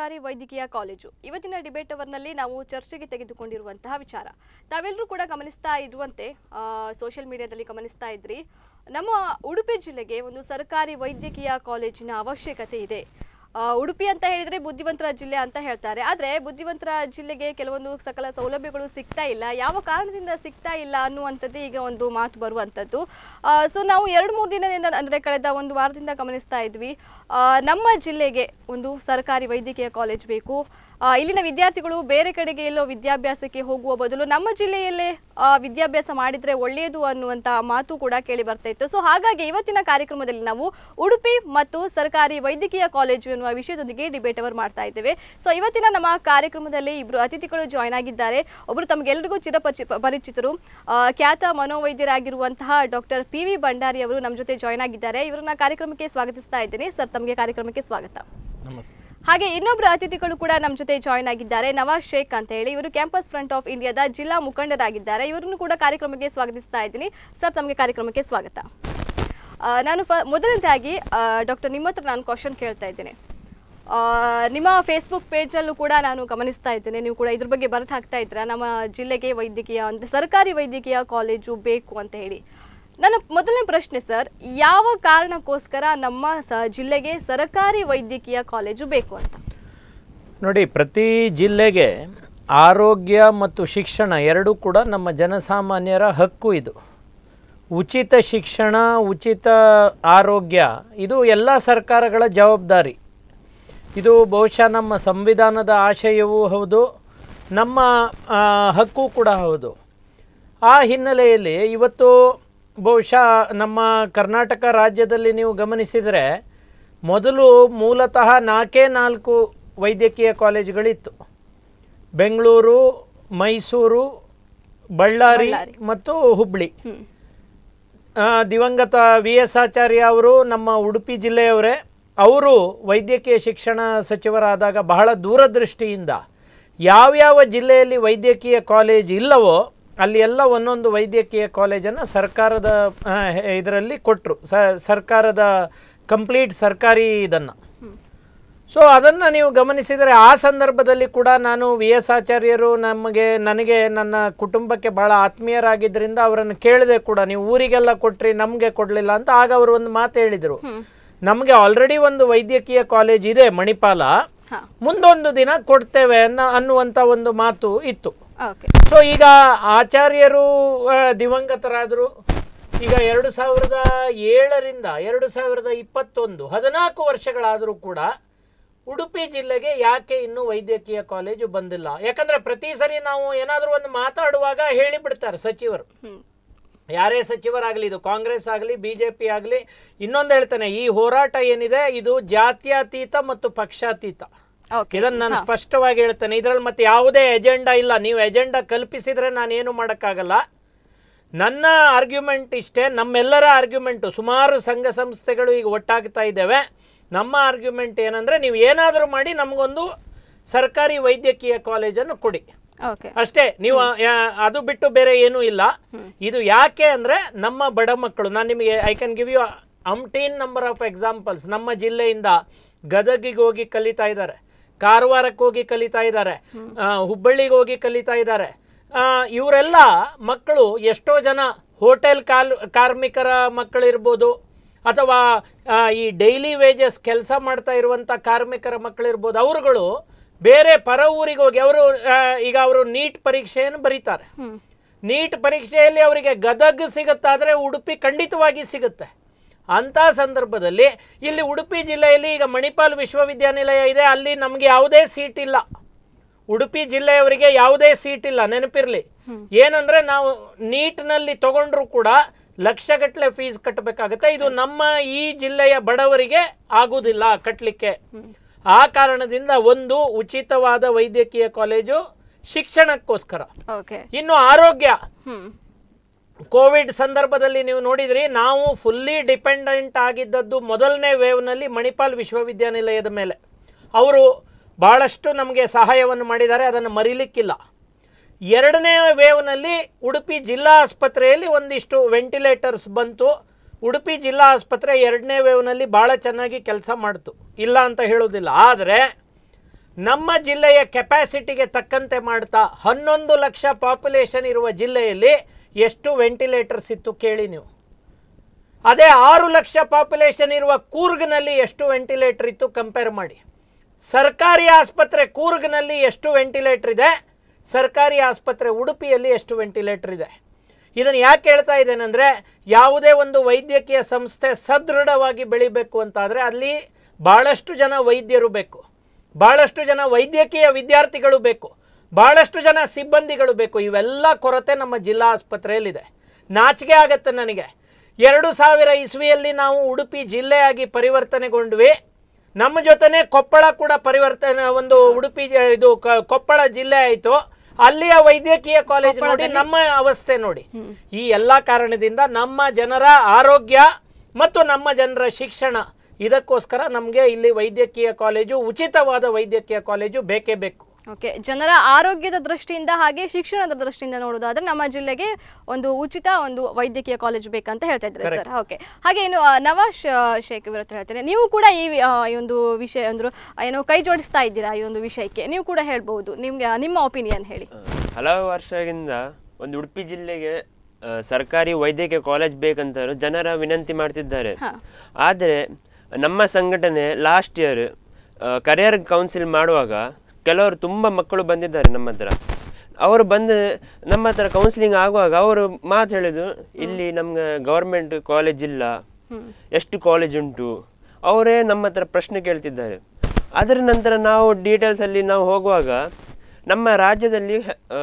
ಸರ್ಕಾರಿ ವೈದ್ಯಕೀಯ ಕಾಲೇಜು ಇವತ್ತಿನ ಡಿಬೇಟ್ ಅವರ್ನಲ್ಲಿ ನಾವು ಚರ್ಚೆಗೆ ತೆಗೆದುಕೊಂಡಿರುವಂತಹ ವಿಚಾರ ತಾವೆಲ್ಲರೂ ಕೂಡ ಗಮನಿಸ್ತಾ ಇರುವಂತೆ ಸೋಷಿಯಲ್ ಮೀಡಿಯಾದಲ್ಲಿ ಗಮನಿಸ್ತಾ ಇದ್ರಿ ನಮ್ಮ ಉಡುಪಿ ಜಿಲ್ಲೆಗೆ ಒಂದು ಸರ್ಕಾರಿ ವೈದ್ಯಕೀಯ ಕಾಲೇಜಿನ ಅವಶ್ಯಕತೆ ಇದೆ ಆ, ಉಡುಪಿ ಅಂತ ಹೇಳಿದ್ರೆ ಬುದ್ಧಿವಂತರ ಜಿಲ್ಲೆ ಅಂತ ಹೇಳ್ತಾರೆ ಆದ್ರೆ ಬುದ್ಧಿವಂತರ ಜಿಲ್ಲೆಗೆ ಕೆಲವೊಂದು ಸಕಲ ಸೌಲಭ್ಯಗಳು ಸಿಗ್ತಾ ಇಲ್ಲ ಯಾವ ಕಾರಣದಿಂದ ಸಿಗ್ತಾ ಇಲ್ಲ ಅನ್ನುವಂಥದ್ದು ಈಗ ಒಂದು ಮಾತು ಬರುವಂಥದ್ದು ಸೊ ನಾವು ಎರಡು ಮೂರು ದಿನದಿಂದ ಅಂದ್ರೆ ಕಳೆದ ಒಂದು ವಾರದಿಂದ ಗಮನಿಸ್ತಾ ಇದ್ವಿ ಆ, ನಮ್ಮ ಜಿಲ್ಲೆಗೆ ಒಂದು ಸರ್ಕಾರಿ ವೈದ್ಯಕೀಯ ಕಾಲೇಜ್ ಬೇಕು ಆ, ಇಲ್ಲಿನ ವಿದ್ಯಾರ್ಥಿಗಳು ಬೇರೆ ಕಡೆಗೆ ಎಲ್ಲೋ ವಿದ್ಯಾಭ್ಯಾಸಕ್ಕೆ ಹೋಗುವ ಬದಲು ನಮ್ಮ ಜಿಲ್ಲೆಯಲ್ಲೇ ಆ, ವಿದ್ಯಾಭ್ಯಾಸ ಮಾಡಿದ್ರೆ ಒಳ್ಳೆಯದು ಅನ್ನುವಂಥ ಮಾತು ಕೂಡ ಕೇಳಿ ಬರ್ತಾ ಇತ್ತು ಸೊ ಹಾಗಾಗಿ ಇವತ್ತಿನ ಕಾರ್ಯಕ್ರಮದಲ್ಲಿ ನಾವು ಉಡುಪಿ ಮತ್ತು ಸರ್ಕಾರಿ ವೈದ್ಯಕೀಯ ಕಾಲೇಜು ಎನ್ನುವ ವಿಷಯದೊಂದಿಗೆ ಡಿಬೇಟ್ ಅವರ್ ಮಾಡ್ತಾ ಇದ್ದೇವೆ ಸೊ ಇವತ್ತಿನ ನಮ್ಮ ಕಾರ್ಯಕ್ರಮದಲ್ಲಿ ಇಬ್ಬರು ಅತಿಥಿಗಳು ಜಾಯ್ನ್ ಆಗಿದ್ದಾರೆ ಒಬ್ಬರು ತಮಗೆಲ್ಲರಿಗೂ ಚಿರಪರಿಚಿ ಪರಿಚಿತರು ಆ, ಖ್ಯಾತ ಮನೋವೈದ್ಯರಾಗಿರುವಂತಹ ಡಾಕ್ಟರ್ ಪಿ ವಿ ಭಂಡಾರಿ ಅವರು ನಮ್ಮ ಜೊತೆ ಜಾಯ್ನ್ ಆಗಿದ್ದಾರೆ ಇವರನ್ನ ಕಾರ್ಯಕ್ರಮಕ್ಕೆ ಸ್ವಾಗತಿಸ್ತಾ ಇದ್ದೇನೆ ಸರ್ ತಮಗೆ ಕಾರ್ಯಕ್ರಮಕ್ಕೆ ಸ್ವಾಗತ ನಮಸ್ತೆ ಹಾಗೆ ಇನ್ನೊಬ್ರು ಅತಿಥಿಗಳು ಕೂಡ ನಮ್ಮ ಜೊತೆ ಜಾಯ್ನ್ ಆಗಿದ್ದಾರೆ ನವಾಜ್ ಶೇಖ್ ಅಂತ ಹೇಳಿ ಇವರು ಕ್ಯಾಂಪಸ್ ಫ್ರಂಟ್ ಆಫ್ ಇಂಡಿಯಾದ ಜಿಲ್ಲಾ ಮುಖಂಡರಾಗಿದ್ದಾರೆ ಇವರನ್ನು ಕೂಡ ಕಾರ್ಯಕ್ರಮಕ್ಕೆ ಸ್ವಾಗತಿಸ್ತಾ ಇದ್ದೀನಿ ಸರ್ ತಮಗೆ ಕಾರ್ಯಕ್ರಮಕ್ಕೆ ಸ್ವಾಗತ ಆ, ನಾನು ಫ ಮೊದಲನೇದಾಗಿ ಡಾಕ್ಟರ್ ನಿಮ್ಮ ಹತ್ರ ನಾನು ಕ್ವಶನ್ ಕೇಳ್ತಾ ಇದ್ದೇನೆ ಆ, ನಿಮ್ಮ ಫೇಸ್ಬುಕ್ ಪೇಜಲ್ಲೂ ಕೂಡ ನಾನು ಗಮನಿಸ್ತಾ ಇದ್ದೇನೆ ನೀವು ಕೂಡ ಇದ್ರ ಬಗ್ಗೆ ಬರೆದು ಹಾಕ್ತಾ ಇದ್ದೀರಾ ನಮ್ಮ ಜಿಲ್ಲೆಗೆ ವೈದ್ಯಕೀಯ ಅಂದರೆ ಸರ್ಕಾರಿ ವೈದ್ಯಕೀಯ ಕಾಲೇಜು ಬೇಕು ಅಂತ ಹೇಳಿ ನನ್ನ ಮೊದಲನೇ ಪ್ರಶ್ನೆ ಸರ್ ಯಾವ ಕಾರಣಕ್ಕೋಸ್ಕರ ನಮ್ಮ ಸ ಜಿಲ್ಲೆಗೆ ಸರ್ಕಾರಿ ವೈದ್ಯಕೀಯ ಕಾಲೇಜು ಬೇಕು ಅಂತ ನೋಡಿ ಪ್ರತಿ ಜಿಲ್ಲೆಗೆ ಆರೋಗ್ಯ ಮತ್ತು ಶಿಕ್ಷಣ ಎರಡೂ ಕೂಡ ನಮ್ಮ ಜನಸಾಮಾನ್ಯರ ಹಕ್ಕು ಇದು ಉಚಿತ ಶಿಕ್ಷಣ ಉಚಿತ ಆರೋಗ್ಯ ಇದು ಎಲ್ಲ ಸರ್ಕಾರಗಳ ಜವಾಬ್ದಾರಿ ಇದು ಬಹುಶಃ ನಮ್ಮ ಸಂವಿಧಾನದ ಆಶಯವೂ ಹೌದು ನಮ್ಮ ಆ, ಹಕ್ಕು ಕೂಡ ಹೌದು ಆ ಹಿನ್ನೆಲೆಯಲ್ಲಿ ಇವತ್ತು ಬಹುಶಃ ನಮ್ಮ ಕರ್ನಾಟಕ ರಾಜ್ಯದಲ್ಲಿ ನೀವು ಗಮನಿಸಿದರೆ ಮೊದಲು ಮೂಲತಃ ನಾಲ್ಕೇ ನಾಲ್ಕು ವೈದ್ಯಕೀಯ ಕಾಲೇಜುಗಳಿತ್ತು ಬೆಂಗಳೂರು ಮೈಸೂರು ಬಳ್ಳಾರಿ ಮತ್ತು ಹುಬ್ಬಳ್ಳಿ ಹ್ಮ್ ಆ, ದಿವಂಗತ ವಿ ಎಸ್ ಆಚಾರ್ಯ ಅವರು ನಮ್ಮ ಉಡುಪಿ ಜಿಲ್ಲೆಯವರೇ ಅವರು ವೈದ್ಯಕೀಯ ಶಿಕ್ಷಣ ಸಚಿವರಾದಾಗ ಬಹಳ ದೂರದೃಷ್ಟಿಯಿಂದ ಯಾವ್ಯಾವ ಜಿಲ್ಲೆಯಲ್ಲಿ ವೈದ್ಯಕೀಯ ಕಾಲೇಜ್ ಇಲ್ಲವೋ ಅಲ್ಲಿ ಎಲ್ಲ ಒಂದೊಂದು ವೈದ್ಯಕೀಯ ಕಾಲೇಜನ್ನು ಸರ್ಕಾರದ ಇದರಲ್ಲಿ ಕೊಟ್ಟರು ಸರ್ಕಾರದ ಕಂಪ್ಲೀಟ್ ಸರ್ಕಾರಿ ಇದನ್ನು ಸೊ ಅದನ್ನು ನೀವು ಗಮನಿಸಿದರೆ ಆ ಸಂದರ್ಭದಲ್ಲಿ ಕೂಡ ನಾನು ವಿ ಎಸ್ ಆಚಾರ್ಯರು ನಮಗೆ ನನಗೆ ನನ್ನ ಕುಟುಂಬಕ್ಕೆ ಭಾಳ ಆತ್ಮೀಯರಾಗಿದ್ದರಿಂದ ಅವರನ್ನು ಕೇಳಿದೆ ಕೂಡ ನೀವು ಊರಿಗೆಲ್ಲ ಕೊಟ್ರಿ ನಮಗೆ ಕೊಡಲಿಲ್ಲ ಅಂತ ಆಗ ಅವರು ಒಂದು ಮಾತು ಹೇಳಿದರು ನಮಗೆ ಆಲ್ರೆಡಿ ಒಂದು ವೈದ್ಯಕೀಯ ಕಾಲೇಜ್ ಇದೆ ಮಣಿಪಾಲ ಹಾ ಮುಂದೊಂದು ದಿನ ಕೊಡ್ತೇವೆ ಅನ್ನೋ ಅನ್ನುವಂಥ ಒಂದು ಮಾತು ಇತ್ತು ಓಕೆ ಸೊ ಈಗ ಆಚಾರ್ಯರು ಆ, ದಿವಂಗತರಾದರು ಈಗ ಎರಡು ಸಾವಿರದ ಏಳರಿಂದ ಎರಡು ಸಾವಿರದ ಇಪ್ಪತ್ತೊಂದು ಹದಿನಾಲ್ಕು ವರ್ಷಗಳಾದರೂ ಕೂಡ ಉಡುಪಿ ಜಿಲ್ಲೆಗೆ ಯಾಕೆ ಇನ್ನೂ ವೈದ್ಯಕೀಯ ಕಾಲೇಜು ಬಂದಿಲ್ಲ ಯಾಕಂದ್ರೆ ಪ್ರತಿ ಸರಿ ನಾವು ಏನಾದರೂ ಒಂದು ಮಾತಾಡುವಾಗ ಹೇಳಿಬಿಡ್ತಾರೆ ಸಚಿವರು ಹ್ಮ್ ಯಾರೇ ಸಚಿವರಾಗಲಿ ಇದು ಕಾಂಗ್ರೆಸ್ ಆಗಲಿ ಬಿ ಜೆ ಪಿ ಆಗಲಿ ಇನ್ನೊಂದು ಹೇಳ್ತಾನೆ ಈ ಹೋರಾಟ ಏನಿದೆ ಇದು ಜಾತ್ಯತೀತ ಮತ್ತು ಪಕ್ಷಾತೀತ ಓಕೆ ಇದನ್ನು ನಾನು ಸ್ಪಷ್ಟವಾಗಿ ಹೇಳ್ತೇನೆ ಇದರಲ್ಲಿ ಮತ್ತೆ ಯಾವುದೇ ಎಜೆಂಡಾ ಇಲ್ಲ ನೀವು ಎಜೆಂಡಾ ಕಲ್ಪಿಸಿದ್ರೆ ನಾನೇನು ಮಾಡೋಕ್ಕಾಗಲ್ಲ ನನ್ನ ಆರ್ಗ್ಯುಮೆಂಟ್ ಇಷ್ಟೇ ನಮ್ಮೆಲ್ಲರ ಆರ್ಗ್ಯುಮೆಂಟು ಸುಮಾರು ಸಂಘ ಸಂಸ್ಥೆಗಳು ಈಗ ಒಟ್ಟಾಗ್ತಾ ಇದ್ದೇವೆ ನಮ್ಮ ಆರ್ಗ್ಯುಮೆಂಟ್ ಏನಂದರೆ ನೀವು ಏನಾದರೂ ಮಾಡಿ ನಮಗೊಂದು ಸರ್ಕಾರಿ ವೈದ್ಯಕೀಯ ಕಾಲೇಜನ್ನು ಕೊಡಿ ಓಕೆ ಅಷ್ಟೇ ನೀವು ಯಾ- ಅದು ಬಿಟ್ಟು ಬೇರೆ ಏನೂ ಇಲ್ಲ ಇದು ಯಾಕೆ ಅಂದರೆ ನಮ್ಮ ಬಡ ಮಕ್ಕಳು ನಾನು ನಿಮಗೆ I can give you umpteen number of examples ನಮ್ಮ ಜಿಲ್ಲೆಯಿಂದ ಗದಗಿಗೆ ಹೋಗಿ ಕಲಿತಾ ಇದ್ದಾರೆ ಕಾರವಾರಕ್ಕೆ ಹೋಗಿ ಕಲಿತಾ ಇದ್ದಾರೆ ಆ, ಹುಬ್ಬಳ್ಳಿಗೆ ಹೋಗಿ ಕಲಿತಾ ಇದ್ದಾರೆ ಆ, ಇವರೆಲ್ಲ ಮಕ್ಕಳು ಎಷ್ಟೋ ಜನ ಹೋಟೆಲ್ ಕಾಲ್ ಕಾರ್ಮಿಕರ ಮಕ್ಕಳಿರ್ಬೋದು ಅಥವಾ ಆ, ಈ ಡೈಲಿ ವೇಜಸ್ ಕೆಲಸ ಮಾಡ್ತಾ ಇರುವಂಥ ಕಾರ್ಮಿಕರ ಮಕ್ಕಳಿರ್ಬೋದು ಅವರುಗಳು ಬೇರೆ ಪರ ಊರಿಗೆ ಹೋಗಿ ಅವರು ಈಗ ಅವರು ನೀಟ್ ಪರೀಕ್ಷೆಯನ್ನು ಬರೀತಾರೆ ಹ್ಮ್ ನೀಟ್ ಪರೀಕ್ಷೆಯಲ್ಲಿ ಅವರಿಗೆ ಗದಗ್ ಸಿಗುತ್ತಾದರೆ ಉಡುಪಿ ಖಂಡಿತವಾಗಿ ಸಿಗುತ್ತೆ ಅಂಥ ಸಂದರ್ಭದಲ್ಲಿ ಇಲ್ಲಿ ಉಡುಪಿ ಜಿಲ್ಲೆಯಲ್ಲಿ ಈಗ ಮಣಿಪಾಲ್ ವಿಶ್ವವಿದ್ಯಾನಿಲಯ ಇದೆ ಅಲ್ಲಿ ನಮಗೆ ಯಾವುದೇ ಸೀಟ್ ಇಲ್ಲ ಉಡುಪಿ ಜಿಲ್ಲೆಯವರಿಗೆ ಯಾವುದೇ ಸೀಟ್ ಇಲ್ಲ ನೆನಪಿರಲಿ ಏನಂದ್ರೆ ನಾವು ನೀಟ್ನಲ್ಲಿ ತಗೊಂಡ್ರು ಕೂಡ ಲಕ್ಷಗಟ್ಟಲೆ ಫೀಸ್ ಕಟ್ಟಬೇಕಾಗುತ್ತೆ ಇದು ನಮ್ಮ ಈ ಜಿಲ್ಲೆಯ ಬಡವರಿಗೆ ಆಗುವುದಿಲ್ಲ ಕಟ್ಟಲಿಕ್ಕೆ ಆ ಕಾರಣದಿಂದ ಒಂದು ಉಚಿತವಾದ ವೈದ್ಯಕೀಯ ಕಾಲೇಜು ಶಿಕ್ಷಣಕ್ಕೋಸ್ಕರ ಓಕೆ ಇನ್ನು ಆರೋಗ್ಯ ಹ್ಮ್ ಕೋವಿಡ್ ಸಂದರ್ಭದಲ್ಲಿ ನೀವು ನೋಡಿದ್ರಿ ನಾವು ಫುಲ್ಲಿ ಡಿಪೆಂಡೆಂಟ್ ಆಗಿದ್ದದ್ದು ಮೊದಲನೇ ವೇವ್ನಲ್ಲಿ ಮಣಿಪಾಲ್ ವಿಶ್ವವಿದ್ಯಾನಿಲಯದ ಮೇಲೆ ಅವರು ಭಾಳಷ್ಟು ನಮಗೆ ಸಹಾಯವನ್ನು ಮಾಡಿದ್ದಾರೆ ಅದನ್ನು ಮರೀಲಿಕ್ಕಿಲ್ಲ ಎರಡನೇ ವೇವ್ನಲ್ಲಿ ಉಡುಪಿ ಜಿಲ್ಲಾ ಆಸ್ಪತ್ರೆಯಲ್ಲಿ ಒಂದಿಷ್ಟು ವೆಂಟಿಲೇಟರ್ಸ್ ಬಂತು ಉಡುಪಿ ಜಿಲ್ಲಾ ಆಸ್ಪತ್ರೆ ಎರಡನೇ ವೇವ್ನಲ್ಲಿ ಭಾಳ ಚೆನ್ನಾಗಿ ಕೆಲಸ ಮಾಡ್ತು ಇಲ್ಲ ಅಂತ ಹೇಳೋದಿಲ್ಲ ಆದರೆ ನಮ್ಮ ಜಿಲ್ಲೆಯ ಕೆಪಾಸಿಟಿಗೆ ತಕ್ಕಂತೆ ಮಾಡ್ತಾ ಹನ್ನೊಂದು ಲಕ್ಷ ಪಾಪ್ಯುಲೇಷನ್ ಇರುವ ಜಿಲ್ಲೆಯಲ್ಲಿ ಎಷ್ಟು ವೆಂಟಿಲೇಟರ್ಸ್ ಇತ್ತು ಕೇಳಿ ನೀವು ಅದೇ ಆರು ಲಕ್ಷ ಪಾಪ್ಯುಲೇಷನ್ ಇರುವ ಕೂರ್ಗ್ನಲ್ಲಿ ಎಷ್ಟು ವೆಂಟಿಲೇಟರ್ ಇತ್ತು ಕಂಪೇರ್ ಮಾಡಿ ಸರ್ಕಾರಿ ಆಸ್ಪತ್ರೆ ಕೂರ್ಗ್ನಲ್ಲಿ ಎಷ್ಟು ವೆಂಟಿಲೇಟರ್ ಇದೆ ಸರ್ಕಾರಿ ಆಸ್ಪತ್ರೆ ಉಡುಪಿಯಲ್ಲಿ ಎಷ್ಟು ವೆಂಟಿಲೇಟರ್ ಇದೆ ಇದನ್ನು ಯಾಕೆ ಹೇಳ್ತಾ ಇದ್ದೇನೆ ಅಂದರೆ ಯಾವುದೇ ಒಂದು ವೈದ್ಯಕೀಯ ಸಂಸ್ಥೆ ಸದೃಢವಾಗಿ ಬೆಳಿಬೇಕು ಅಂತಾದರೆ ಅಲ್ಲಿ ಭಾಳಷ್ಟು ಜನ ವೈದ್ಯರು ಬೇಕು ಭಾಳಷ್ಟು ಜನ ವೈದ್ಯಕೀಯ ವಿದ್ಯಾರ್ಥಿಗಳು ಬೇಕು ಭಾಳಷ್ಟು ಜನ ಸಿಬ್ಬಂದಿಗಳು ಬೇಕು ಇವೆಲ್ಲ ಕೊರತೆ ನಮ್ಮ ಜಿಲ್ಲಾ ಆಸ್ಪತ್ರೆಯಲ್ಲಿದೆ ನಾಚಿಕೆ ಆಗತ್ತೆ ನನಗೆ ಎರಡು ಸಾವಿರ ಇಸ್ವಿಯಲ್ಲಿ ನಾವು ಉಡುಪಿ ಜಿಲ್ಲೆಯಾಗಿ ಪರಿವರ್ತನೆಗೊಂಡ್ವಿ ನಮ್ಮ ಜೊತೆನೆ ಕೊಪ್ಪಳ ಕೂಡ ಪರಿವರ್ತನೆ ಒಂದು ಉಡುಪಿ ಜ- ಇದು ಕ- ಕೊಪ್ಪಳ ಜಿಲ್ಲೆ ಆಯಿತು ಅಲ್ಲಿಯ ವೈದ್ಯಕೀಯ ಕಾಲೇಜ್ ನೋಡಿ ನಮ್ಮ ಅವಸ್ಥೆ ನೋಡಿ ಈ ಎಲ್ಲ ಕಾರಣದಿಂದ ನಮ್ಮ ಜನರ ಆರೋಗ್ಯ ಮತ್ತು ನಮ್ಮ ಜನರ ಶಿಕ್ಷಣ ಇದಕ್ಕೋಸ್ಕರ ನಮಗೆ ಇಲ್ಲಿ ವೈದ್ಯಕೀಯ ಕಾಲೇಜು ಉಚಿತವಾದ ವೈದ್ಯಕೀಯ ಕಾಲೇಜು ಬೇಕೇ ಬೇಕು ಓಕೆ ಜನರ ಆರೋಗ್ಯದ ದೃಷ್ಟಿಯಿಂದ ಹಾಗೆ ಶಿಕ್ಷಣದ ದೃಷ್ಟಿಯಿಂದ ನೋಡೋದಾದ್ರೆ ನಮ್ಮ ಜಿಲ್ಲೆಗೆ ಒಂದು ಉಚಿತ ಒಂದು ವೈದ್ಯಕೀಯ ಕಾಲೇಜ್ ಬೇಕಂತ ಹೇಳ್ತಾ ಇದ್ದಾರೆ ಸರ್ ಓಕೆ ಹಾಗೆ ಇನ್ನು ಆ, ನವಾಜ್ ಆ, ಶೇಖ್ ಇವ್ರ ಹತ್ರ ಹೇಳ್ತೇನೆ ನೀವು ಕೂಡ ಈ ವಿ- ಆ, ಈ ಒಂದು ವಿಷಯ ಅಂದ್ರೆ ಏನೋ ಕೈ ಜೋಡಿಸ್ತಾ ಇದ್ದೀರಾ ಈ ಒಂದು ವಿಷಯಕ್ಕೆ ನೀವು ಕೂಡ ಹೇಳ್ಬಹುದು ನಿಮ್ಗೆ ನಿಮ್ಮ ಒಪಿನಿಯನ್ ಹೇಳಿ ಹಲವು ವರ್ಷದಿಂದ ಒಂದು ಉಡುಪಿ ಜಿಲ್ಲೆಗೆ ಆ, ಸರ್ಕಾರಿ ವೈದ್ಯಕೀಯ ಕಾಲೇಜ್ ಬೇಕಂತ ಜನರ ವಿನಂತಿ ಮಾಡ್ತಿದ್ದಾರೆ ಹಾ. ಆದರೆ ನಮ್ಮ ಸಂಘಟನೆ ಲಾಸ್ಟ್ ಇಯರ್ ಕರಿಯರ್ ಕೌನ್ಸಿಲ್ ಮಾಡುವಾಗ ಕೆಲವರು ತುಂಬ ಮಕ್ಕಳು ಬಂದಿದ್ದಾರೆ ನಮ್ಮ ಹತ್ರ ಅವರು ಬಂದು ನಮ್ಮ ಹತ್ರ ಕೌನ್ಸಿಲಿಂಗ್ ಆಗುವಾಗ ಅವರು ಮಾತು ಹೇಳಿದ್ರು ಇಲ್ಲಿ ನಮ್ಗೆ ಗೌರ್ಮೆಂಟ್ ಕಾಲೇಜ್ ಇಲ್ಲ ಎಷ್ಟು ಕಾಲೇಜ್ ಉಂಟು ಅವರೇ ನಮ್ಮ ಹತ್ರ ಪ್ರಶ್ನೆ ಕೇಳ್ತಿದ್ದಾರೆ ಅದರ ನಂತರ ನಾವು ಡೀಟೇಲ್ಸ್ ಅಲ್ಲಿ ನಾವು ಹೋಗುವಾಗ ನಮ್ಮ ರಾಜ್ಯದಲ್ಲಿ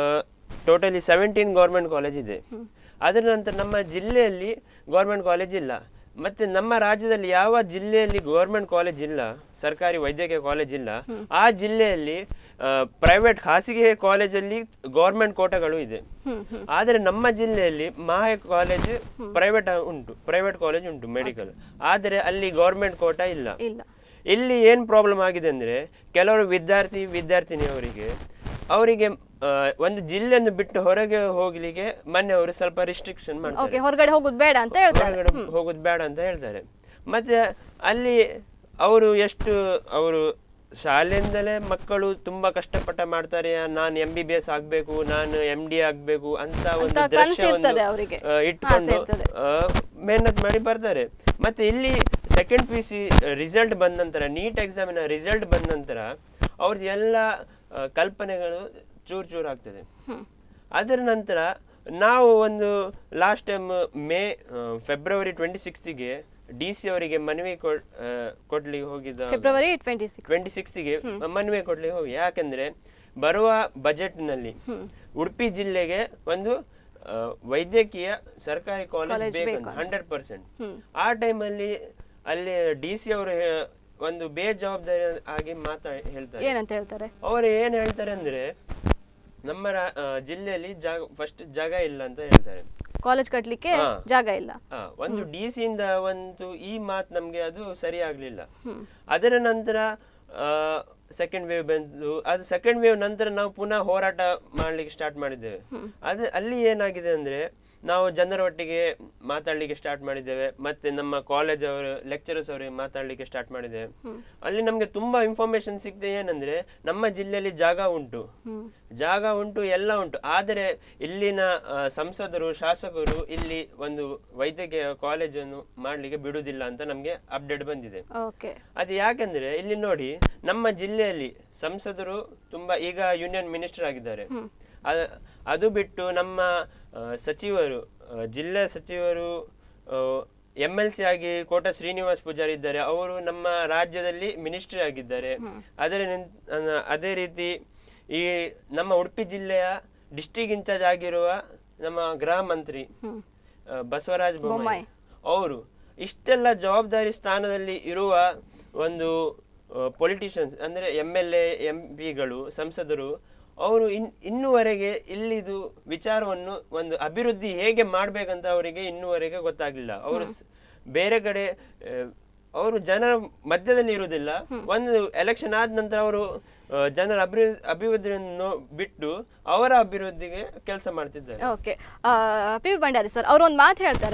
ಟೋಟಲಿ ಸೆವೆಂಟೀನ್ ಗೌರ್ಮೆಂಟ್ ಕಾಲೇಜ್ ಇದೆ ಅದರ ನಂತರ ನಮ್ಮ ಜಿಲ್ಲೆಯಲ್ಲಿ ಗೌರ್ಮೆಂಟ್ ಕಾಲೇಜ್ ಇಲ್ಲ ಮತ್ತೆ ನಮ್ಮ ರಾಜ್ಯದಲ್ಲಿ ಯಾವ ಜಿಲ್ಲೆಯಲ್ಲಿ ಗೌರ್ಮೆಂಟ್ ಕಾಲೇಜ್ ಇಲ್ಲ ಸರ್ಕಾರಿ ವೈದ್ಯಕೀಯ ಕಾಲೇಜ್ ಇಲ್ಲ ಆ ಜಿಲ್ಲೆಯಲ್ಲಿ ಪ್ರೈವೇಟ್ ಖಾಸಗಿ ಕಾಲೇಜಲ್ಲಿ ಗೌರ್ಮೆಂಟ್ ಕೋಟಗಳು ಇದೆ ಆದರೆ ನಮ್ಮ ಜಿಲ್ಲೆಯಲ್ಲಿ ಮಹಾ ಕಾಲೇಜ್ ಪ್ರೈವೇಟ್ ಉಂಟು ಪ್ರೈವೇಟ್ ಕಾಲೇಜ್ ಉಂಟು ಮೆಡಿಕಲ್ ಆದರೆ ಅಲ್ಲಿ ಗೌರ್ಮೆಂಟ್ ಕೋಟ ಇಲ್ಲ ಇಲ್ಲ ಇಲ್ಲಿ ಏನು ಪ್ರಾಬ್ಲಮ್ ಆಗಿದೆ ಅಂದರೆ ಕೆಲವರು ವಿದ್ಯಾರ್ಥಿ ವಿದ್ಯಾರ್ಥಿನಿಯವರಿಗೆ ಅವರಿಗೆ ಆ, ಒಂದು ಜಿಲ್ಲೆಯನ್ನು ಬಿಟ್ಟು ಹೊರಗೆ ಹೋಗ್ಲಿಕ್ಕೆ ಮೊನ್ನೆ ಅವರು ಸ್ವಲ್ಪ ರಿಸ್ಟ್ರಿಕ್ಷನ್ ಮಾಡ್ತಾರೆ ಓಕೆ ಹೊರಗಡೆ ಹೋಗೋದು ಬೇಡ ಅಂತ ಹೇಳ್ತಾರೆ ಹೊರಗಡೆ ಹೋಗೋದು ಬೇಡ ಅಂತ ಹೇಳ್ತಾರೆ ಮತ್ತೆ ಅಲ್ಲಿ ಅವರು ಎಷ್ಟು ಅವರು ಶಾಲೆಯಿಂದಲೇ ಮಕ್ಕಳು ತುಂಬಾ ಕಷ್ಟಪಟ್ಟ ಮಾಡ್ತಾರೆ ನಾನು ಎಂ ಬಿ ಬಿ ಎಸ್ ಆಗ್ಬೇಕು ನಾನು ಎಂ ಡಿ ಆಗ್ಬೇಕು ಅಂತ ಒಂದು ಅಂತ ಕನಸು ದೃಶ್ಯ ಇರ್ತದೆ ಒಂದು, ಅವರಿಗೆ. ಆ, ಇಟ್ಕೊಂಡು ಆಸೆ ಇರ್ತದೆ. ಆ, ಮೆಹನತ್ ಮಾಡಿ ಬರ್ತಾರೆ ಮತ್ತೆ ಇಲ್ಲಿ ಸೆಕೆಂಡ್ ಪಿ ಸಿ ರಿಸಲ್ಟ್ ಬಂದ ನಂತರ ನೀಟ್ ಎಕ್ಸಾಮಿನ ರಿಸಲ್ಟ್ ಬಂದ ನಂತರ ಅವ್ರದ್ದು ಎಲ್ಲ ಆ, ಕಲ್ಪನೆಗಳು ಚೂರ್ ಚೂರ್ ಆಗ್ತದೆ ಅದರ ನಂತರ ನಾವು ಒಂದು ಲಾಸ್ಟ್ ಟೈಮ್ ಮೇ ಆ, ಫೆಬ್ರವರಿ ಟ್ವೆಂಟಿ ಸಿಕ್ಸ್ತಿಗೆ ಡಿ ಸಿ ಅವರಿಗೆ ಮನವಿ ಕೊಡ್ ಆ, ಕೊಡ್ಲಿಕ್ಕೆ ಹೋಗಿದ್ದ ಫೆಬ್ರವರಿ ಟ್ವೆಂಟಿ ಸಿಕ್ಸ್ ಟ್ವೆಂಟಿ ಸಿಕ್ಸ್ತಿಗೆ ಮನವಿ ಕೊಡ್ಲಿಕ್ಕೆ ಹೋಗಿ ಯಾಕಂದ್ರೆ ಬರುವ ಬಜೆಟ್ನಲ್ಲಿ ಉಡುಪಿ ಜಿಲ್ಲೆಗೆ ಒಂದು ಆ, ವೈದ್ಯಕೀಯ ಸರ್ಕಾರಿ ಕಾಲೇಜ್ College ಬೇಕಂತ ಬೇಕು ಅಂತ. ಹಂಡ್ರೆಡ್ ಪರ್ಸೆಂಟ್ ಆ ಟೈಮಲ್ಲಿ ಅಲ್ಲಿ ಡಿ ಸಿ ಅವರು ಹೇ- ಒಂದು ಬೇಜವಾಬ್ದಾರಿ ಆಗಿ ಮಾತಾ ಹೇಳ್ತಾರೆ ಏನಂತ ಹೇಳ್ತಾರೆ ಅವರು ಏನ್ ಹೇಳ್ತಾರೆ ಅಂದ್ರೆ ನಮ್ಮ ರಾ- ಆ, ಜಿಲ್ಲೆಯಲ್ಲಿ ಜಾಗ ಫಸ್ಟ್ ಜಾಗ ಇಲ್ಲ ಅಂತ ಹೇಳ್ತಾರೆ ಕಾಲೇಜ್ ಕಟ್ಲಿಕ್ಕೆ ಹಾ. ಜಾಗ ಇಲ್ಲ ಆ, ಒಂದು ಡಿ ಸಿ ಇಂದ ಒಂದು ಈ ಮಾತು ನಮ್ಗೆ ಅದು ಸರಿ ಆಗ್ಲಿಲ್ಲ ಅದರ ನಂತರ ಸೆಕೆಂಡ್ ವೇವ್ ಬಂತು ಅದು ಸೆಕೆಂಡ್ ವೇವ್ ನಂತರ ನಾವು ಪುನಃ ಹೋರಾಟ ಮಾಡ್ಲಿಕ್ಕೆ ಸ್ಟಾರ್ಟ್ ಮಾಡಿದ್ದೇವೆ ಅದು ಅಲ್ಲಿ ಏನಾಗಿದೆ ಅಂದ್ರೆ ನಾವು ಜನರ ಒಟ್ಟಿಗೆ ಮಾತಾಡ್ಲಿಕ್ಕೆ ಸ್ಟಾರ್ಟ್ ಮಾಡಿದ್ದೇವೆ ಮತ್ತೆ ನಮ್ಮ ಕಾಲೇಜ್ ಅವರು ಲೆಕ್ಚರರ್ಸ್ ಅವರಿಗೆ ಮಾತಾಡ್ಲಿಕ್ಕೆ ಸ್ಟಾರ್ಟ್ ಮಾಡಿದ್ದೇವೆ ಅಲ್ಲಿ ನಮ್ಗೆ ತುಂಬಾ ಇನ್ಫಾರ್ಮೇಶನ್ ಸಿಗ್ತದೆ ಏನಂದ್ರೆ ನಮ್ಮ ಜಿಲ್ಲೆಯಲ್ಲಿ ಜಾಗ ಉಂಟು ಜಾಗ ಉಂಟು ಎಲ್ಲ ಉಂಟು ಆದರೆ ಇಲ್ಲಿನ ಆ, ಸಂಸದರು ಶಾಸಕರು ಇಲ್ಲಿ ಒಂದು ವೈದ್ಯಕೀಯ ಕಾಲೇಜನ್ನು ಮಾಡ್ಲಿಕ್ಕೆ ಬಿಡುವುದಿಲ್ಲ ಅಂತ ನಮ್ಗೆ ಅಪ್ಡೇಟ್ ಬಂದಿದೆ ಓಕೆ ಅದು ಯಾಕಂದ್ರೆ ಇಲ್ಲಿ ನೋಡಿ ನಮ್ಮ ಜಿಲ್ಲೆಯಲ್ಲಿ ಸಂಸದರು ತುಂಬಾ ಈಗ ಯೂನಿಯನ್ ಮಿನಿಸ್ಟರ್ ಆಗಿದ್ದಾರೆ ಅದ- ಅದು ಬಿಟ್ಟು ನಮ್ಮ ಆ, ಸಚಿವರು ಆ, ಜಿಲ್ಲಾ ಸಚಿವರು ಎಂ ಎಲ್ ಸಿ ಆಗಿ ಕೋಟ ಶ್ರೀನಿವಾಸ್ ಪೂಜಾರಿ ಇದ್ದಾರೆ ಅವರು ನಮ್ಮ ರಾಜ್ಯದಲ್ಲಿ ಮಿನಿಸ್ಟರ್ ಆಗಿದ್ದಾರೆ ಅದರ ನಿನ್- ಅನ್ನ- ಅದೇ ರೀತಿ ಈ ನಮ್ಮ ಉಡುಪಿ ಜಿಲ್ಲೆಯ ಡಿಸ್ಟ್ರಿಕ್ಟ್ ಇನ್ಚಾರ್ಜ್ ಆಗಿರುವ ನಮ್ಮ ಗೃಹ ಮಂತ್ರಿ ಆ, ಬಸವರಾಜ ಬೊಮ್ಮಾಯಿ ಅವರು ಇಷ್ಟೆಲ್ಲ ಜವಾಬ್ದಾರಿ ಸ್ಥಾನದಲ್ಲಿ ಇರುವ ಒಂದು ಪೊಲಿಟಿಷಿಯನ್ಸ್ ಅಂದ್ರೆ ಎಮ್ ಎಲ್ ಎ ಎಂ ಪಿಗಳು ಸಂಸದರು ಅವರು ಇನ್ ಇನ್ನುವರೆಗೆ ಇಲ್ಲಿದು ವಿಚಾರವನ್ನು ಒಂದು ಅಭಿವೃದ್ಧಿ ಹೇಗೆ ಮಾಡ್ಬೇಕಂತ ಅವರಿಗೆ ಇನ್ನುವರೆಗೆ ಗೊತ್ತಾಗ್ಲಿಲ್ಲ ಅವರು ಸ್- ಬೇರೆ ಕಡೆ ಆ, ಅವರು ಜನರ ಮಧ್ಯದಲ್ಲಿ ಇರುವುದಿಲ್ಲ ಒಂದು ಎಲೆಕ್ಷನ್ ಆದ ನಂತರ ಅವರು ಆ, ಜನರ ಅಭಿವೃದ್ಧಿ ಅಭಿವೃದ್ಧಿಯನ್ನು ಬಿಟ್ಟು ಅವರ ಅಭಿವೃದ್ಧಿಗೆ ಕೆಲಸ ಮಾಡ್ತಿದ್ದಾರೆ okay P V Bhandari sir ಅವರು ಒಂದು ಮಾತು ಹೇಳ್ತಾರೆ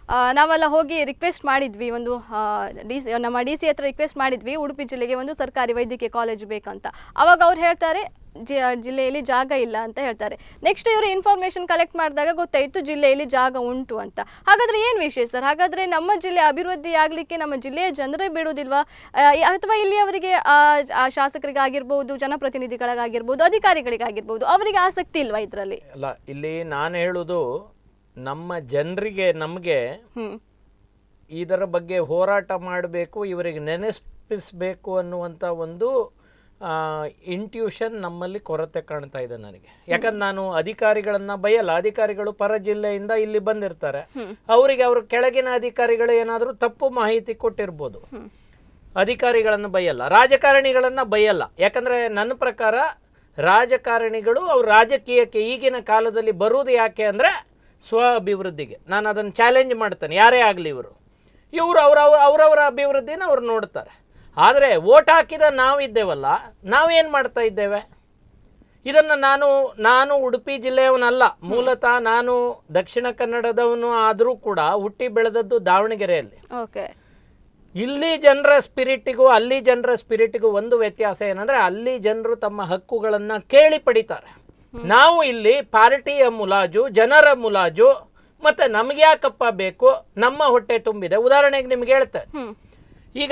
ಆ, ನಾವೆಲ್ಲ ಹೋಗಿ ರಿಕ್ವೆಸ್ಟ್ ಮಾಡಿದ್ವಿ ಒಂದು ಡಿ ಸಿ ನಮ್ಮ ಡಿ ಸಿ ಹತ್ರ ರಿಕ್ವೆಸ್ಟ್ ಮಾಡಿದ್ವಿ ಉಡುಪಿ ಜಿಲ್ಲೆಗೆ ಒಂದು ಸರ್ಕಾರಿ ವೈದ್ಯಕೀಯ ಕಾಲೇಜ್ ಬೇಕಂತ ಅವಾಗ ಅವ್ರು ಹೇಳ್ತಾರೆ ಜಿ- ಜಿಲ್ಲೆಯಲ್ಲಿ ಜಾಗ ಇಲ್ಲ ಅಂತ ಹೇಳ್ತಾರೆ ನೆಕ್ಸ್ಟ್ ಇವರು ಇನ್ಫಾರ್ಮೇಶನ್ ಕಲೆಕ್ಟ್ ಮಾಡಿದಾಗ ಗೊತ್ತಾಯಿತು ಜಿಲ್ಲೆಯಲ್ಲಿ ಜಾಗ ಉಂಟು ಅಂತ ಹಾಗಾದ್ರೆ ಏನು ವಿಷಯ ಸರ್ ಹಾಗಾದ್ರೆ ನಮ್ಮ ಜಿಲ್ಲೆ ಅಭಿವೃದ್ಧಿ ಆಗಲಿಕ್ಕೆ ನಮ್ಮ ಜಿಲ್ಲೆಯ ಜನರೇ ಬಿಡುವುದಿಲ್ವಾ ಆ, ಅಥವಾ ಇಲ್ಲಿ ಅವರಿಗೆ ಆ, ಆ ಶಾಸಕರಿಗಾಗಿರ್ಬೋದು ಜನಪ್ರತಿನಿಧಿಗಳಿಗಾಗಿರ್ಬೋದು ಅಧಿಕಾರಿಗಳಿಗಾಗಿರ್ಬೋದು ಅವರಿಗೆ ಆಸಕ್ತಿ ಇಲ್ವಾ ಇದರಲ್ಲಿ ಅಲ್ಲ ಇಲ್ಲಿ ನಾನು ಹೇಳೋದು ನಮ್ಮ ಜನರಿಗೆ ನಮಗೆ ಹ್ಮ್ ಇದರ ಬಗ್ಗೆ ಹೋರಾಟ ಮಾಡಬೇಕು ಇವರಿಗೆ ನೆನೆಸ್ಪಿಸಬೇಕು ಅನ್ನುವಂಥ ಒಂದು ಇಂಟ್ಯೂಷನ್ ನಮ್ಮಲ್ಲಿ ಕೊರತೆ ಕಾಣ್ತಾ ಇದೆ ನನಗೆ ಯಾಕಂದ್ರೆ ನಾನು ಅಧಿಕಾರಿಗಳನ್ನ ಬಯಲ್ಲ ಅಧಿಕಾರಿಗಳು ಪರ ಜಿಲ್ಲೆಯಿಂದ ಇಲ್ಲಿ ಬಂದಿರ್ತಾರೆ ಅವರಿಗೆ ಅವ್ರ ಕೆಳಗಿನ ಅಧಿಕಾರಿಗಳು ಏನಾದರೂ ತಪ್ಪು ಮಾಹಿತಿ ಕೊಟ್ಟಿರ್ಬೋದು ಅಧಿಕಾರಿಗಳನ್ನು ಬೈಯಲ್ಲ ರಾಜಕಾರಣಿಗಳನ್ನು ಬೈಯಲ್ಲ ಯಾಕಂದರೆ ನನ್ನ ಪ್ರಕಾರ ರಾಜಕಾರಣಿಗಳು ಅವ್ರ ರಾಜಕೀಯಕ್ಕೆ ಈಗಿನ ಕಾಲದಲ್ಲಿ ಬರುವುದು ಯಾಕೆ ಅಂದರೆ ಸ್ವ ಅಭಿವೃದ್ಧಿಗೆ ನಾನು ಅದನ್ನು ಚಾಲೆಂಜ್ ಮಾಡ್ತೇನೆ ಯಾರೇ ಆಗಲಿ ಇವರು ಇವರು ಅವರ ಅವರವರ ಅಭಿವೃದ್ಧಿನ ಅವ್ರು ನೋಡ್ತಾರೆ ಆದರೆ ಓಟ್ ಹಾಕಿದ ನಾವಿದ್ದೇವಲ್ಲ ನಾವೇನು ಮಾಡ್ತಾ ಇದ್ದೇವೆ ಇದನ್ನು ನಾನು ನಾನು ಉಡುಪಿ ಜಿಲ್ಲೆಯವನಲ್ಲ ಮೂಲತಃ ನಾನು ದಕ್ಷಿಣ ಕನ್ನಡದವನು ಆದರೂ ಕೂಡ ಹುಟ್ಟಿ ಬೆಳೆದದ್ದು ದಾವಣಗೆರೆಯಲ್ಲಿ ಓಕೆ ಇಲ್ಲಿ ಜನರ ಸ್ಪಿರಿಟಿಗೂ ಅಲ್ಲಿ ಜನರ ಸ್ಪಿರಿಟಿಗೂ ಒಂದು ವ್ಯತ್ಯಾಸ ಏನಂದ್ರೆ ಅಲ್ಲಿ ಜನರು ತಮ್ಮ ಹಕ್ಕುಗಳನ್ನು ಕೇಳಿ ಪಡಿತಾರೆ ನಾವು ಇಲ್ಲಿ ಪಾರ್ಟಿಯ ಮುಲಾಜು ಜನರ ಮುಲಾಜು ಮತ್ತೆ ನಮ್ಗೆ ಯಾಕಪ್ಪ ಬೇಕು ನಮ್ಮ ಹೊಟ್ಟೆ ತುಂಬಿದೆ ಉದಾಹರಣೆಗೆ ನಿಮ್ಗೆ ಹೇಳ್ತೇನೆ ಹ್ಮ್ ಈಗ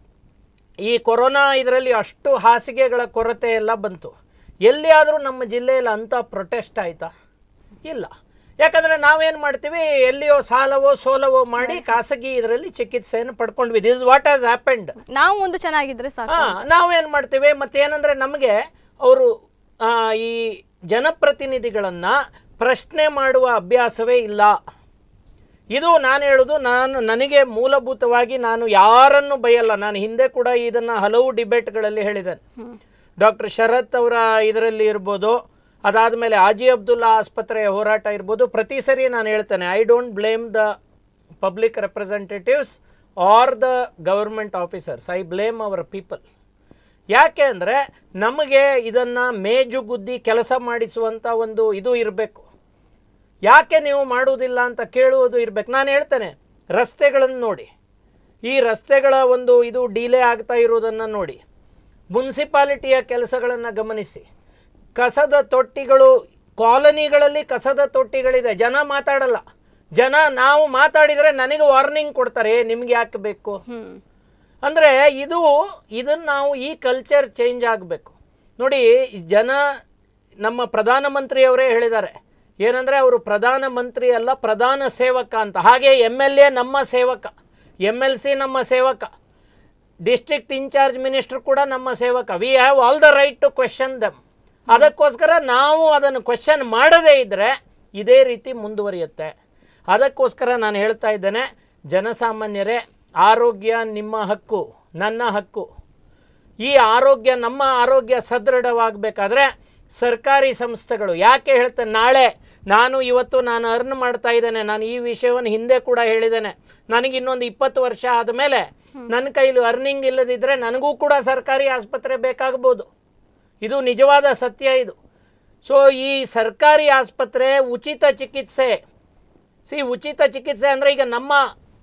ಈ ಕೊರೋನಾ ಇದರಲ್ಲಿ ಅಷ್ಟು ಹಾಸಿಗೆಗಳ ಕೊರತೆ ಎಲ್ಲ ಬಂತು ಎಲ್ಲಿಯಾದರೂ ನಮ್ಮ ಜಿಲ್ಲೆಯಲ್ಲಿ ಅಂಥ ಪ್ರೊಟೆಸ್ಟ್ ಆಯ್ತಾ ಇಲ್ಲ ಯಾಕಂದರೆ ನಾವೇನು ಮಾಡ್ತೀವಿ ಎಲ್ಲಿಯೋ ಸಾಲವೋ ಸೋಲವೋ ಮಾಡಿ ಖಾಸಗಿ ಇದರಲ್ಲಿ ಚಿಕಿತ್ಸೆಯನ್ನು ಪಡ್ಕೊಂಡ್ವಿ ದಿಸ್ ವಾಟ್ ಹ್ಯಾಸ್ ಹ್ಯಾಪೆಂಡ್ ನಾವು ಒಂದು ಚೆನ್ನಾಗಿದ್ರೆ ಸಾಕು ಹಾಂ ನಾವೇನು ಮಾಡ್ತೀವಿ ಮತ್ತೇನಂದರೆ ನಮಗೆ ಅವರು ಈ ಜನಪ್ರತಿನಿಧಿಗಳನ್ನು ಪ್ರಶ್ನೆ ಮಾಡುವ ಅಭ್ಯಾಸವೇ ಇಲ್ಲ ಇದು ನಾನು ಹೇಳೋದು ನಾನು ನನಗೆ ಮೂಲಭೂತವಾಗಿ ನಾನು ಯಾರನ್ನು ಬಯಲ್ಲ ನಾನು ಹಿಂದೆ ಕೂಡ ಇದನ್ನು ಹಲವು ಡಿಬೇಟ್ಗಳಲ್ಲಿ ಹೇಳಿದ್ದೇನೆ ಡಾಕ್ಟರ್ ಶರತ್ ಅವರ ಇದರಲ್ಲಿ ಇರ್ಬೋದು ಅದಾದಮೇಲೆ ಆಜಿ ಅಬ್ದುಲ್ಲಾ ಆಸ್ಪತ್ರೆಯ ಹೋರಾಟ ಇರ್ಬೋದು ಪ್ರತಿ ಸರಿ ನಾನು ಹೇಳ್ತೇನೆ I don't blame the public representatives or the government officers I blame our people ಯಾಕೆ ಅಂದರೆ ನಮಗೆ ಇದನ್ನು ಮೇಜುಗುದ್ದಿ ಕೆಲಸ ಮಾಡಿಸುವಂಥ ಒಂದು ಇದು ಇರಬೇಕು ಯಾಕೆ ನೀವು ಮಾಡುವುದಿಲ್ಲ ಅಂತ ಕೇಳುವುದು ಇರಬೇಕು ನಾನು ಹೇಳ್ತೇನೆ ರಸ್ತೆಗಳನ್ನು ನೋಡಿ ಈ ರಸ್ತೆಗಳ ಒಂದು ಇದು ಡಿಲೇ ಆಗ್ತಾ ಇರೋದನ್ನು ನೋಡಿ ಮುನ್ಸಿಪಾಲಿಟಿಯ ಕೆಲಸಗಳನ್ನು ಗಮನಿಸಿ ಕಸದ ತೊಟ್ಟಿಗಳು ಕಾಲನಿಗಳಲ್ಲಿ ಕಸದ ತೊಟ್ಟಿಗಳಿದೆ ಜನ ಮಾತಾಡಲ್ಲ ಜನ ನಾವು ಮಾತಾಡಿದರೆ ನನಗೆ ವಾರ್ನಿಂಗ್ ಕೊಡ್ತಾರೆ "ಏ, ನಿಮ್ಗೆ ಯಾಕೆ ಬೇಕು ಹ್ಮ್ ಅಂದರೆ ಇದು ಇದನ್ನು ನಾವು ಈ ಕಲ್ಚರ್ ಚೇಂಜ್ ಆಗಬೇಕು ನೋಡಿ ಈ ಜನ ನಮ್ಮ ಪ್ರಧಾನಮಂತ್ರಿಯವರೇ ಹೇಳಿದ್ದಾರೆ ಏನಂದರೆ ಅವರು ಪ್ರಧಾನಮಂತ್ರಿ ಅಲ್ಲ ಪ್ರಧಾನ ಸೇವಕ ಅಂತ ಹಾಗೆ ಎಮ್ ಎಲ್ ಎ ನಮ್ಮ ಸೇವಕ ಎಮ್ ಎಲ್ ಸಿ ನಮ್ಮ ಸೇವಕ ಡಿಸ್ಟ್ರಿಕ್ಟ್ ಇನ್ಚಾರ್ಜ್ ಮಿನಿಸ್ಟರ್ ಕೂಡ ನಮ್ಮ ಸೇವಕ we have all the right to question them ಅದಕ್ಕೋಸ್ಕರ ನಾವು ಅದನ್ನು ಕ್ವೆಶನ್ ಮಾಡದೇ ಇದ್ದರೆ ಇದೇ ರೀತಿ ಮುಂದುವರಿಯುತ್ತೆ ಅದಕ್ಕೋಸ್ಕರ ನಾನು ಹೇಳ್ತಾ ಇದ್ದೇನೆ ಜನಸಾಮಾನ್ಯರೇ ಆರೋಗ್ಯ ನಿಮ್ಮ ಹಕ್ಕು ನನ್ನ ಹಕ್ಕು ಈ ಆರೋಗ್ಯ ನಮ್ಮ ಆರೋಗ್ಯ ಸದೃಢವಾಗಬೇಕಾದ್ರೆ ಸರ್ಕಾರಿ ಸಂಸ್ಥೆಗಳು ಯಾಕೆ ಹೇಳ್ತೇನೆ ನಾಳೆ ನಾನು ಇವತ್ತು ನಾನು ಅರ್ನ್ ಮಾಡ್ತಾ ಇದ್ದೇನೆ ನಾನು ಈ ವಿಷಯವನ್ನು ಹಿಂದೆ ಕೂಡ ಹೇಳಿದ್ದೇನೆ ನನಗೆ ಇನ್ನೊಂದು ಇಪ್ಪತ್ತು ವರ್ಷ ಆದಮೇಲೆ ನನ್ನ ಕೈಲಿ ಅರ್ನಿಂಗ್ ಇಲ್ಲದಿದ್ದರೆ ನನಗೂ ಕೂಡ ಸರ್ಕಾರಿ ಆಸ್ಪತ್ರೆ ಬೇಕಾಗ್ಬೋದು ಇದು ನಿಜವಾದ ಸತ್ಯ ಇದು ಸೊ ಈ ಸರ್ಕಾರಿ ಆಸ್ಪತ್ರೆ ಉಚಿತ ಚಿಕಿತ್ಸೆ ಸಿ ಉಚಿತ ಚಿಕಿತ್ಸೆ ಅಂದರೆ ಈಗ ನಮ್ಮ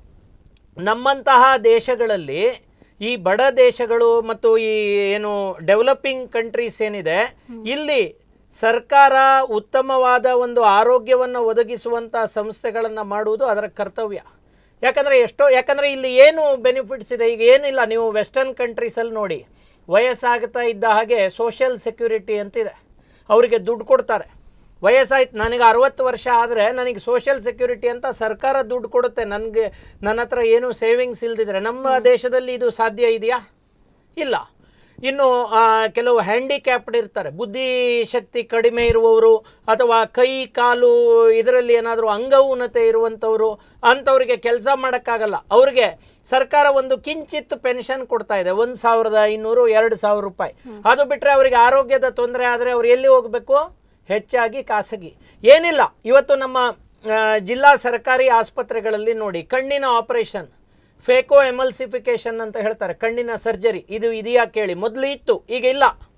ನಮ್ಮಂತಹ ದೇಶಗಳಲ್ಲಿ ಈ ಬಡ ದೇಶಗಳು ಮತ್ತು ಈ ಏನು ಡೆವಲಪಿಂಗ್ ಕಂಟ್ರೀಸ್ ಏನಿದೆ ಇಲ್ಲಿ ಸರ್ಕಾರ ಉತ್ತಮವಾದ ಒಂದು ಆರೋಗ್ಯವನ್ನು ಒದಗಿಸುವಂಥ ಸಂಸ್ಥೆಗಳನ್ನು ಮಾಡುವುದು ಅದರ ಕರ್ತವ್ಯ ಯಾಕಂದರೆ ಎಷ್ಟೋ ಯಾಕಂದರೆ ಇಲ್ಲಿ ಏನು ಬೆನಿಫಿಟ್ಸ್ ಇದೆ ಈಗ ಏನಿಲ್ಲ ನೀವು ವೆಸ್ಟರ್ನ್ ಕಂಟ್ರೀಸಲ್ಲಿ ನೋಡಿ ವಯಸ್ಸಾಗ್ತಾ ಇದ್ದ ಹಾಗೆ ಸೋಷಿಯಲ್ ಸೆಕ್ಯೂರಿಟಿ ಅಂತಿದೆ ಅವರಿಗೆ ದುಡ್ಡು ಕೊಡ್ತಾರೆ ವಯಸ್ಸಾಯ್ತು ನನಗೆ ಅರವತ್ತು ವರ್ಷ ಆದರೆ ನನಗೆ ಸೋಷಿಯಲ್ ಸೆಕ್ಯೂರಿಟಿ ಅಂತ ಸರ್ಕಾರ ದುಡ್ಡು ಕೊಡುತ್ತೆ ನನಗೆ ನನ್ನ ಹತ್ರ ಏನು ಸೇವಿಂಗ್ಸ್ ಇಲ್ದಿದ್ರೆ ನಮ್ಮ ದೇಶದಲ್ಲಿ ಇದು ಸಾಧ್ಯ ಇದೆಯಾ ಇಲ್ಲ ಇನ್ನು ಆ, ಕೆಲವು ಹ್ಯಾಂಡಿಕ್ಯಾಪ್ಡ್ ಇರ್ತಾರೆ ಬುದ್ಧಿಶಕ್ತಿ ಕಡಿಮೆ ಇರುವವರು ಅಥವಾ ಕೈ ಕಾಲು ಇದರಲ್ಲಿ ಏನಾದರೂ ಅಂಗೌನತೆ ಇರುವಂಥವ್ರು ಅಂಥವ್ರಿಗೆ ಕೆಲಸ ಮಾಡೋಕ್ಕಾಗಲ್ಲ ಅವ್ರಿಗೆ ಸರ್ಕಾರ ಒಂದು ಕಿಂಚಿತ್ತು ಪೆನ್ಷನ್ ಕೊಡ್ತಾ ಇದೆ ಒಂದು ಸಾವಿರದ ಐನೂರು ಎರಡು ಸಾವಿರ ರೂಪಾಯಿ ಅದು ಬಿಟ್ಟರೆ ಅವರಿಗೆ ಆರೋಗ್ಯದ ತೊಂದರೆ ಆದರೆ ಅವ್ರು ಎಲ್ಲಿ ಹೋಗಬೇಕು ಹೆಚ್ಚಾಗಿ ಖಾಸಗಿ ಏನಿಲ್ಲ ಇವತ್ತು ನಮ್ಮ ಆ, ಜಿಲ್ಲಾ ಸರ್ಕಾರಿ ಆಸ್ಪತ್ರೆಗಳಲ್ಲಿ ನೋಡಿ ಕಣ್ಣಿನ ಆಪರೇಷನ್ ಫೇಕೋ ಎಮಲ್ಸಿಫಿಕೇಶನ್ ಅಂತ ಹೇಳ್ತಾರೆ ಕಣ್ಣಿನ ಸರ್ಜರಿ ಇದು ಇದೆಯಾ ಕೇಳಿ ಮೊದಲು ಇತ್ತು ಈಗ ಇಲ್ಲ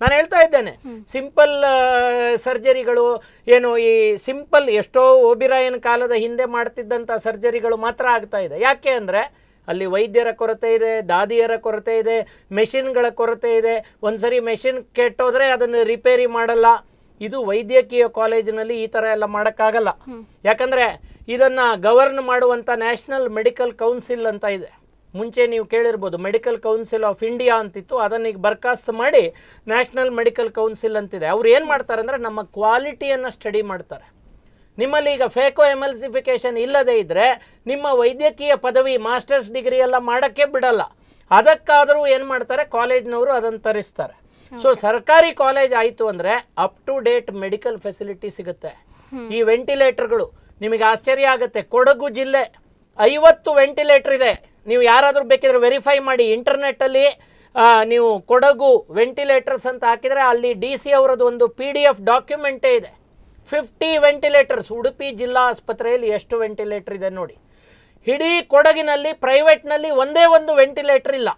ನಾನು ಹೇಳ್ತಾ ಇದ್ದೇನೆ ಸಿಂಪಲ್ ಸರ್ಜರಿಗಳು ಏನು ಈ ಸಿಂಪಲ್ ಎಷ್ಟೋ ಓಬಿರಾಯನ್ ಕಾಲದ ಹಿಂದೆ ಮಾಡ್ತಿದ್ದಂಥ ಸರ್ಜರಿಗಳು ಮಾತ್ರ ಆಗ್ತಾ ಇದೆ ಯಾಕೆ ಅಂದರೆ ಅಲ್ಲಿ ವೈದ್ಯರ ಕೊರತೆ ಇದೆ ದಾದಿಯರ ಕೊರತೆ ಇದೆ ಮೆಷಿನ್ಗಳ ಕೊರತೆ ಇದೆ ಒಂದ್ಸರಿ ಮೆಷಿನ್ ಕೆಟ್ಟೋದ್ರೆ ಅದನ್ನು ರಿಪೇರಿ ಮಾಡಲ್ಲ ಇದು ವೈದ್ಯಕೀಯ ಕಾಲೇಜಿನಲ್ಲಿ ಈ ಥರ ಎಲ್ಲ ಮಾಡೋಕ್ಕಾಗಲ್ಲ ಯಾಕಂದರೆ ಇದನ್ನು ಗವರ್ನ್ ಮಾಡುವಂಥ ನ್ಯಾಷನಲ್ ಮೆಡಿಕಲ್ ಕೌನ್ಸಿಲ್ ಅಂತ ಇದೆ ಮುಂಚೆ ನೀವು ಕೇಳಿರ್ಬೋದು ಮೆಡಿಕಲ್ ಕೌನ್ಸಿಲ್ ಆಫ್ ಇಂಡಿಯಾ ಅಂತಿತ್ತು ಅದನ್ನ ಈಗ ಬರ್ಖಾಸ್ತು ಮಾಡಿ ನ್ಯಾಷನಲ್ ಮೆಡಿಕಲ್ ಕೌನ್ಸಿಲ್ ಅಂತಿದೆ ಅವ್ರು ಏನು ಮಾಡ್ತಾರೆ ಅಂದರೆ ನಮ್ಮ ಕ್ವಾಲಿಟಿಯನ್ನು ಸ್ಟಡಿ ಮಾಡ್ತಾರೆ ನಿಮ್ಮಲ್ಲಿ ಈಗ ಫೇಕೋ ಎಮಲ್ಸಿಫಿಕೇಶನ್ ಇಲ್ಲದೇ ಇದ್ದರೆ ನಿಮ್ಮ ವೈದ್ಯಕೀಯ ಪದವಿ ಮಾಸ್ಟರ್ಸ್ ಡಿಗ್ರಿ ಎಲ್ಲ ಮಾಡೋಕ್ಕೆ ಬಿಡಲ್ಲ ಅದಕ್ಕಾದರೂ ಏನು ಮಾಡ್ತಾರೆ ಕಾಲೇಜ್ನವರು ಅದನ್ನು ತರಿಸ್ತಾರೆ ಸೊ ಸರ್ಕಾರಿ ಕಾಲೇಜ್ ಆಯಿತು ಅಂದರೆ up to date medical facility ಸಿಗುತ್ತೆ ಈ ವೆಂಟಿಲೇಟರ್ಗಳು ನಿಮಗೆ ಆಶ್ಚರ್ಯ ಆಗುತ್ತೆ ಕೊಡಗು ಜಿಲ್ಲೆ ಐವತ್ತು ವೆಂಟಿಲೇಟರ್ ಇದೆ ನೀವು ಯಾರಾದರೂ ಬೇಕಿದ್ರೆ ವೆರಿಫೈ ಮಾಡಿ ಇಂಟರ್ನೆಟ್ಟಲ್ಲಿ ನೀವು ಕೊಡಗು ವೆಂಟಿಲೇಟರ್ಸ್ ಅಂತ ಹಾಕಿದರೆ ಅಲ್ಲಿ ಡಿ ಸಿ ಅವರದ್ದು ಒಂದು ಪಿ ಡಿ ಎಫ್ ಡಾಕ್ಯುಮೆಂಟೇ ಇದೆ ಫಿಫ್ಟಿ ವೆಂಟಿಲೇಟರ್ಸ್ ಉಡುಪಿ ಜಿಲ್ಲಾ ಆಸ್ಪತ್ರೆಯಲ್ಲಿ ಎಷ್ಟು ವೆಂಟಿಲೇಟರ್ ಇದೆ ನೋಡಿ ಇಡೀ ಕೊಡಗಿನಲ್ಲಿ ಪ್ರೈವೇಟ್ನಲ್ಲಿ ಒಂದೇ ಒಂದು ವೆಂಟಿಲೇಟರ್ ಇಲ್ಲ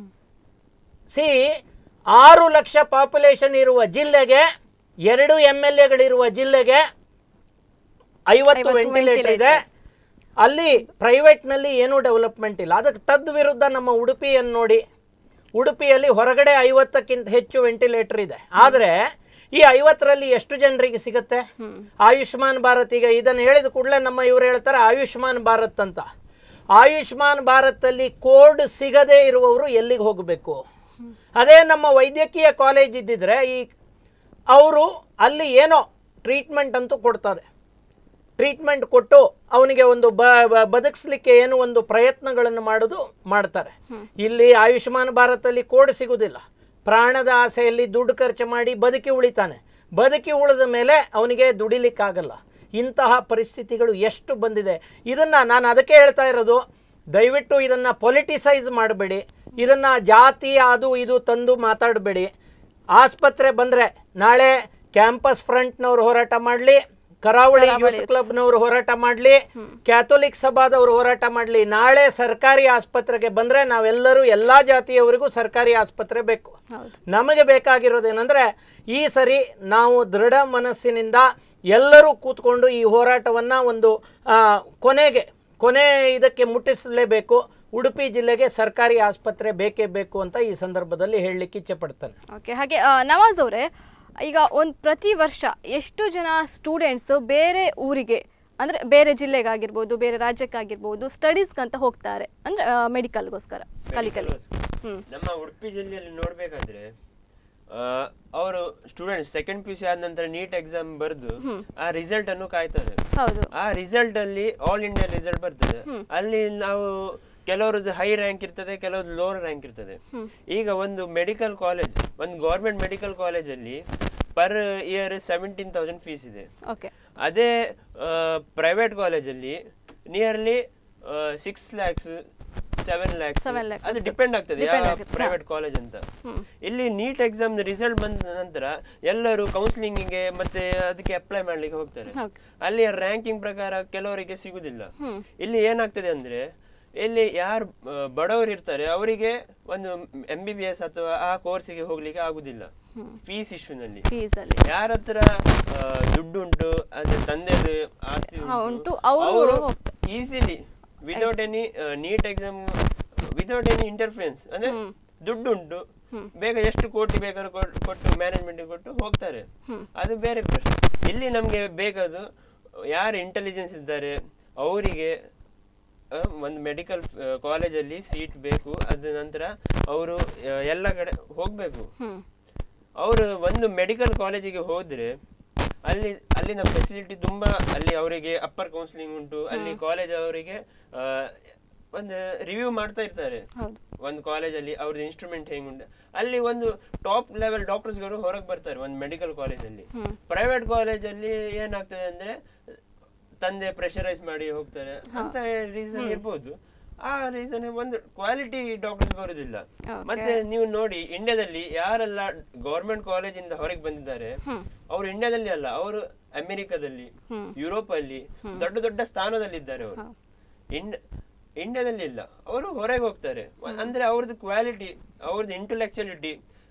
ಸಿ ಆರು ಲಕ್ಷ ಪಾಪ್ಯುಲೇಷನ್ ಇರುವ ಜಿಲ್ಲೆಗೆ ಎರಡು ಎಮ್ ಎಲ್ ಎಗಳಿರುವ ಜಿಲ್ಲೆಗೆ ಐವತ್ತು ಐವತ್ತು ವೆಂಟಿಲೇಟರ್ ಇದೆ ಅಲ್ಲಿ ಪ್ರೈವೇಟ್ನಲ್ಲಿ ಏನೂ ಡೆವಲಪ್ಮೆಂಟ್ ಇಲ್ಲ ಅದಕ್ಕೆ ತದ್ ವಿರುದ್ಧ ನಮ್ಮ ಉಡುಪಿಯನ್ನು ನೋಡಿ ಉಡುಪಿಯಲ್ಲಿ ಹೊರಗಡೆ ಐವತ್ತಕ್ಕಿಂತ ಹೆಚ್ಚು ವೆಂಟಿಲೇಟರ್ ಇದೆ ಆದರೆ ಈ ಐವತ್ತರಲ್ಲಿ ಎಷ್ಟು ಜನರಿಗೆ ಸಿಗುತ್ತೆ ಆಯುಷ್ಮಾನ್ ಭಾರತ್ ಈಗ ಇದನ್ನು ಹೇಳಿದ ಕೂಡಲೇ ನಮ್ಮ ಇವರು ಹೇಳ್ತಾರೆ ಆಯುಷ್ಮಾನ್ ಭಾರತ್ ಅಂತ ಆಯುಷ್ಮಾನ್ ಭಾರತಲ್ಲಿ ಕೋಡ್ ಸಿಗದೇ ಇರುವವರು ಎಲ್ಲಿಗೆ ಹೋಗಬೇಕು ಅದೇ ನಮ್ಮ ವೈದ್ಯಕೀಯ ಕಾಲೇಜ್ ಇದ್ದಿದ್ರೆ ಈ ಅವರು ಅಲ್ಲಿ ಏನೋ ಟ್ರೀಟ್ಮೆಂಟ್ ಅಂತೂ ಕೊಡ್ತಾರೆ ಟ್ರೀಟ್ಮೆಂಟ್ ಕೊಟ್ಟು ಅವನಿಗೆ ಒಂದು ಬ ಬ- ಬದುಕಿಸ್ಲಿಕ್ಕೆ ಏನು ಒಂದು ಪ್ರಯತ್ನಗಳನ್ನು ಮಾಡೋದು ಮಾಡ್ತಾರೆ ಇಲ್ಲಿ ಆಯುಷ್ಮಾನ್ ಭಾರತಲ್ಲಿ ಕೋಡ್ ಸಿಗುವುದಿಲ್ಲ ಪ್ರಾಣದ ಆಸೆಯಲ್ಲಿ ದುಡ್ಡು ಖರ್ಚು ಮಾಡಿ ಬದುಕಿ ಉಳಿತಾನೆ ಬದುಕಿ ಉಳಿದ ಮೇಲೆ ಅವನಿಗೆ ದುಡಿಲಿಕ್ಕಾಗಲ್ಲ ಇಂತಹ ಪರಿಸ್ಥಿತಿಗಳು ಎಷ್ಟು ಬಂದಿದೆ ಇದನ್ನು ನಾನು ಅದಕ್ಕೆ ಹೇಳ್ತಾ ಇರೋದು ದಯವಿಟ್ಟು ಇದನ್ನು ಪೊಲಿಟಿಸೈಸ್ ಮಾಡಬೇಡಿ ಇದನ್ನು ಜಾತಿ ಅದು ಇದು ತಂದು ಮಾತಾಡಬೇಡಿ ಆಸ್ಪತ್ರೆ ಬಂದರೆ ನಾಳೆ ಕ್ಯಾಂಪಸ್ ಫ್ರಂಟ್ನವ್ರು ಹೋರಾಟ ಮಾಡಲಿ ಕರಾವಳಿ ಯೂತ್ ಕ್ಲಬ್ನವರು ಹೋರಾಟ ಮಾಡಲಿ ಕ್ಯಾಥೋಲಿಕ್ ಸಭಾದವರು ಹೋರಾಟ ಮಾಡಲಿ ನಾಳೆ ಸರ್ಕಾರಿ ಆಸ್ಪತ್ರೆಗೆ ಬಂದರೆ ನಾವೆಲ್ಲರೂ ಎಲ್ಲ ಜಾತಿಯವರಿಗೂ ಸರ್ಕಾರಿ ಆಸ್ಪತ್ರೆ ಬೇಕು ಹೌದು ನಮಗೆ ಬೇಕಾಗಿರೋದೇನೆಂದರೆ ಈ ಸರಿ ನಾವು ದೃಢ ಮನಸ್ಸಿನಿಂದ ಎಲ್ಲರೂ ಕೂತ್ಕೊಂಡು ಈ ಹೋರಾಟವನ್ನು ಒಂದು ಆ, ಕೊನೆಗೆ ಕೊನೆ ಇದಕ್ಕೆ ಮುಟ್ಟಿಸಲೇಬೇಕು ಉಡುಪಿ ಜಿಲ್ಲೆಗೆ ಸರ್ಕಾರಿ ಆಸ್ಪತ್ರೆ ಬೇಕೇ ಬೇಕು ಅಂತ ಈ ಸಂದರ್ಭದಲ್ಲಿ ಹೇಳಲಿಕ್ಕೆ ಇಚ್ಛೆ ಪಡ್ತಾನೆ ಓಕೆ ಹಾಗೆ ಆ, ನವಾಜ್ ಅವರೇ ಈಗ ಒಂದು ಪ್ರತಿ ವರ್ಷ ಎಷ್ಟು ಜನ ಸ್ಟೂಡೆಂಟ್ಸ್ ಬೇರೆ ಊರಿಗೆ ಅಂದರೆ ಬೇರೆ ಜಿಲ್ಲೆಗಾಗಿರ್ಬೋದು ಬೇರೆ ರಾಜ್ಯಕ್ಕಾಗಿರ್ಬೋದು ಸ್ಟಡೀಸ್ಗಂತ ಹೋಗ್ತಾರೆ ಅಂದರೆ ಮೆಡಿಕಲ್ಗೋಸ್ಕರ ಕಲಿಕಲಿ ಹ್ಞೂ ನಮ್ಮ ಉಡುಪಿ ಜಿಲ್ಲೆಯಲ್ಲಿ ನೋಡ್ಬೇಕಾದ್ರೆ ಅವರು student second P U C ಆದ ನಂತರ ನೀಟ್ ಎಕ್ಸಾಮ್ ಬರೆದು ಆ ರಿಸಲ್ಟ್ ಅನ್ನು ಕಾಯ್ತಾರೆ ಹೌದು ಆ ರಿಸಲ್ಟ್ ಅಲ್ಲಿ ಆಲ್ ಇಂಡಿಯಾ ರಿಸಲ್ಟ್ ಬರ್ತದೆ ಅಲ್ಲಿ ನಾವು ಕೆಲವರದ್ದು ಹೈ ರ್ಯಾಂಕ್ ಇರ್ತದೆ ಕೆಲವ್ರದ್ದು ಲೋವರ್ ರ್ಯಾಂಕ್ ಇರ್ತದೆ ಈಗ ಒಂದು ಮೆಡಿಕಲ್ ಕಾಲೇಜ್ ಒಂದು ಗೌರ್ಮೆಂಟ್ ಮೆಡಿಕಲ್ ಕಾಲೇಜಲ್ಲಿ per year seventeen thousand fees ಇದೆ ಓಕೆ ಅದೇ ಪ್ರೈವೇಟ್ ಕಾಲೇಜಲ್ಲಿ nearly six lakhs seven lakhs Seven lakhs ಅದು ಡಿಪೆಂಡ್ ಆಗ್ತದೆ Depend ಯಾವ ಆಗುತ್ತೆ, ಪ್ರೈವೇಟ್ ಕಾಲೇಜ್ ಅಂತ ಇಲ್ಲಿ ನೀಟ್ ಎಕ್ಸಾಮ್ ರಿಸಲ್ಟ್ ಬಂದ ನಂತರ ಎಲ್ಲರೂ ಕೌನ್ಸಿಲಿಂಗಿಗೆ ಮತ್ತೆ ಅದಕ್ಕೆ ಅಪ್ಲೈ ಮಾಡ್ಲಿಕ್ಕೆ ಹೋಗ್ತಾರೆ ಓಕೆ ಅಲ್ಲಿ ರ್ಯಾಂಕಿಂಗ್ ಪ್ರಕಾರ ಕೆಲವರಿಗೆ ಸಿಗುದಿಲ್ಲ ಇಲ್ಲಿ ಏನಾಗ್ತದೆ ಅಂದ್ರೆ ಇಲ್ಲಿ ಯಾರು ಬಡವರು ಇರ್ತಾರೆ ಅವರಿಗೆ ಒಂದು ಎಂ ಬಿ ಬಿ ಎಸ್ ಅಥವಾ ಆ ಕೋರ್ಸಿಗೆ ಹೋಗ್ಲಿಕ್ಕೆ ಆಗುದಿಲ್ಲ ಫೀಸ್ ಇಶ್ಯೂನಲ್ಲಿ ಫೀಸಲ್ಲಿ ಯಾರ ಹತ್ರ ಆ, ದುಡ್ಡು ಉಂಟು ಅಂದ್ರೆ ತಂದೆದು ಆಸ್ತಿ ಹಾ, ಉಂಟು, ಅವ್ರು ಅವರು ಹೋಗ್ತಾರೆ. Easily without any NEET exam without any interference ಅಂದ್ರೆ ದುಡ್ಡು ಉಂಟು ಬೇಗ ಎಷ್ಟು ಕೋಟಿ ಬೇಕಾದ್ರೂ ಕೊಟ್- ಕೊಟ್ಟು ಮ್ಯಾನೇಜ್ಮೆಂಟ್ ಕೊಟ್ಟು ಹೋಗ್ತಾರೆ ಅದು ಬೇರೆ ಪ್ರಶ್ನೆ ಇಲ್ಲಿ ನಮ್ಗೆ ಬೇಕಾದ್ದು ಯಾರು ಇಂಟೆಲಿಜೆನ್ಸ್ ಇದ್ದಾರೆ ಅವರಿಗೆ ಒಂದು ಮೆಡಿಕಲ್ ಕಾಲೇಜಲ್ಲಿ ಸೀಟ್ ಬೇಕು ಅದ ನಂತರ ಅವರು ಎಲ್ಲ ಕಡೆ ಹೋಗ್ಬೇಕು ಹ್ಞೂ ಅವರು ಒಂದು ಮೆಡಿಕಲ್ ಕಾಲೇಜಿಗೆ ಹೋದ್ರೆ ಅಲ್ಲಿ ಅಲ್ಲಿನ ಫೆಸಿಲಿಟಿ ತುಂಬಾ ಅಲ್ಲಿ ಅವರಿಗೆ ಅಪ್ಪರ್ ಕೌನ್ಸಿಲಿಂಗ್ ಉಂಟು ಅಲ್ಲಿ ಕಾಲೇಜ್ ಅವರಿಗೆ ಆ, ಒಂದು ರಿವ್ಯೂ ಮಾಡ್ತಾ ಇರ್ತಾರೆ ಹೌದು ಒಂದು ಕಾಲೇಜಲ್ಲಿ ಅವ್ರದ್ದು ಇನ್ಸ್ಟ್ರೂಮೆಂಟ್ ಹೆಂಗುಂಟು ಅಲ್ಲಿ ಒಂದು ಟಾಪ್ ಲೆವೆಲ್ ಡಾಕ್ಟರ್ಸ್ಗಳು ಹೊರಗೆ ಬರ್ತಾರೆ ಒಂದು ಮೆಡಿಕಲ್ ಕಾಲೇಜಲ್ಲಿ ಪ್ರೈವೇಟ್ ಕಾಲೇಜಲ್ಲಿ ಏನಾಗ್ತದೆ ಅಂದ್ರೆ ತಂದೆ ಪ್ರೆಷರೈಸ್ ಮಾಡಿ ಹೋಗ್ತಾರೆ ಅಂತ ರೀಸನ್ ಇರ್ಬೋದು ಆ ರೀಸನ್ ಒಂದು ಕ್ವಾಲಿಟಿ ಡಾಕ್ಟರ್ಸ್ ಬರುದಿಲ್ಲ Okay. ಮತ್ತೆ ನೀವು ನೋಡಿ ಇಂಡಿಯಾದಲ್ಲಿ ಯಾರೆಲ್ಲ ಗೌರ್ಮೆಂಟ್ ಕಾಲೇಜಿಂದ ಹೊರಗೆ ಬಂದಿದ್ದಾರೆ ಅವರು ಇಂಡಿಯಾದಲ್ಲಿ ಅಲ್ಲ ಅವರು ಅಮೆರಿಕದಲ್ಲಿ ಯುರೋಪ್ ಅಲ್ಲಿ ದೊಡ್ಡ ದೊಡ್ಡ ಸ್ಥಾನದಲ್ಲಿದ್ದಾರೆ ಅವರು ಇಂಡ್ ಇಂಡಿಯಾದಲ್ಲಿ ಇಲ್ಲ ಅವರು ಹೊರಗೆ ಹೋಗ್ತಾರೆ ಒಂದ್- ಅಂದ್ರೆ ಅವ್ರದ್ದು ಕ್ವಾಲಿಟಿ ಅವ್ರದ್ದು ಇಂಟೆಲೆಕ್ಚುಲಿಟಿ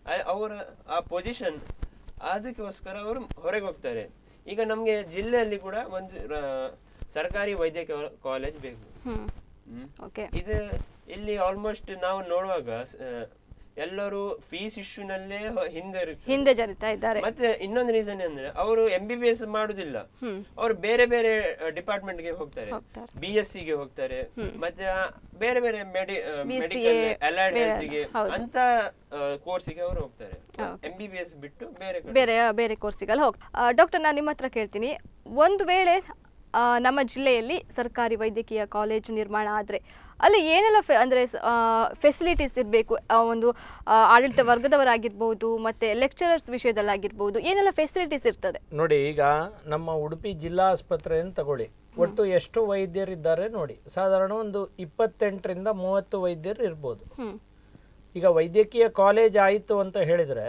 ಅವರ ಆ ಪೊಸಿಷನ್ ಅದಕ್ಕೋಸ್ಕರ ಅವರು ಹೊರಗೆ ಹೋಗ್ತಾರೆ ಈಗ ನಮಗೆ ಜಿಲ್ಲೆಯಲ್ಲಿ ಕೂಡ ಒಂದು ರ- ಸರ್ಕಾರಿ ವೈದ್ಯಕೀಯ ಕಾಲೇಜ್ ಬೇಕು ಹ್ಮ್ ಹ್ಮ್. ಓಕೆ ಇದು ಇಲ್ಲಿ ಆಲ್ಮೋಸ್ಟ್ ನಾವು ನೋಡುವಾಗ ಸ- ಎಲ್ಲರೂ ಫೀಸ್ ಇಶ್ಯೂನಲ್ಲೇ ಹಿಂದೆ ಇರ್ತಾರೆ. ಹಿಂದೆ ಜರಿತಾ ಇದ್ದಾರೆ ಮತ್ತೆ ಇನ್ನೊಂದು ರೀಸನ್ ಅಂದ್ರೆ ಅವರು ಎಂ ಬಿ ಬಿ ಎಸ್ ಮಾಡುದಿಲ್ಲ ಹ್ಮ್ ಅವರು ಬೇರೆ ಬೇರೆ ಡಿಪಾರ್ಟ್ಮೆಂಟ್ ಗೆ ಹೋಗ್ತಾರೆ ಹೋಗ್ತಾರೆ. ಬಿ ಎಸ್ ಸಿ ಗೆ ಹೋಗ್ತಾರೆ ಮತ್ತೆ ಆ ಬೇರೆ ಬೇರೆ ಮೆಡಿ BCA, ಮೆಡಿಕಲ್ ಅಲೈಡ್ ಬೇರೆ ಹೆಲ್ತ್ ಗೆ ಹೌದು. ಅಂತ ಕೋರ್ಸಿಗೆ ಅವರು ಹೋಗ್ತಾರೆ ಎಂ ಬಿ ಬಿ ಎಸ್ ಬಿಟ್ಟು ಬೇರೆ ಕಡೆ ಬೇರೆ ಬೇರೆ ಕೋರ್ಸಿಗೆಲ್ಲ ಹೋಗಿ ಡಾಕ್ಟರ್ ನಾನು ನಿಮ್ಮ ಹತ್ರ ಕೇಳ್ತೀನಿ ಒಂದು ವೇಳೆ ಆ, ನಮ್ಮ ಜಿಲ್ಲೆಯಲ್ಲಿ ಸರ್ಕಾರಿ ವೈದ್ಯಕೀಯ ಕಾಲೇಜು ನಿರ್ಮಾಣ ಆದರೆ ಅಲ್ಲಿ ಏನೆಲ್ಲ ಫೆ ಅಂದರೆ ಫೆಸಿಲಿಟೀಸ್ ಇರಬೇಕು ಒಂದು ಆ, ಆಡಳಿತ ವರ್ಗದವರಾಗಿರ್ಬೋದು ಮತ್ತು ಲೆಕ್ಚರರ್ಸ್ ವಿಷಯದಲ್ಲಾಗಿರ್ಬೋದು ಏನೆಲ್ಲ ಫೆಸಿಲಿಟೀಸ್ ಇರ್ತದೆ ನೋಡಿ ಈಗ ನಮ್ಮ ಉಡುಪಿ ಜಿಲ್ಲಾ ಆಸ್ಪತ್ರೆಯನ್ನು ತಗೊಳ್ಳಿ ಒಟ್ಟು ಎಷ್ಟು ವೈದ್ಯರಿದ್ದಾರೆ ನೋಡಿ ಸಾಧಾರಣ ಒಂದು ಇಪ್ಪತ್ತೆಂಟರಿಂದ ಮೂವತ್ತು ವೈದ್ಯರು ಇರ್ಬೋದು ಹ್ಞೂ ಈಗ ವೈದ್ಯಕೀಯ ಕಾಲೇಜ್ ಆಯಿತು ಅಂತ ಹೇಳಿದರೆ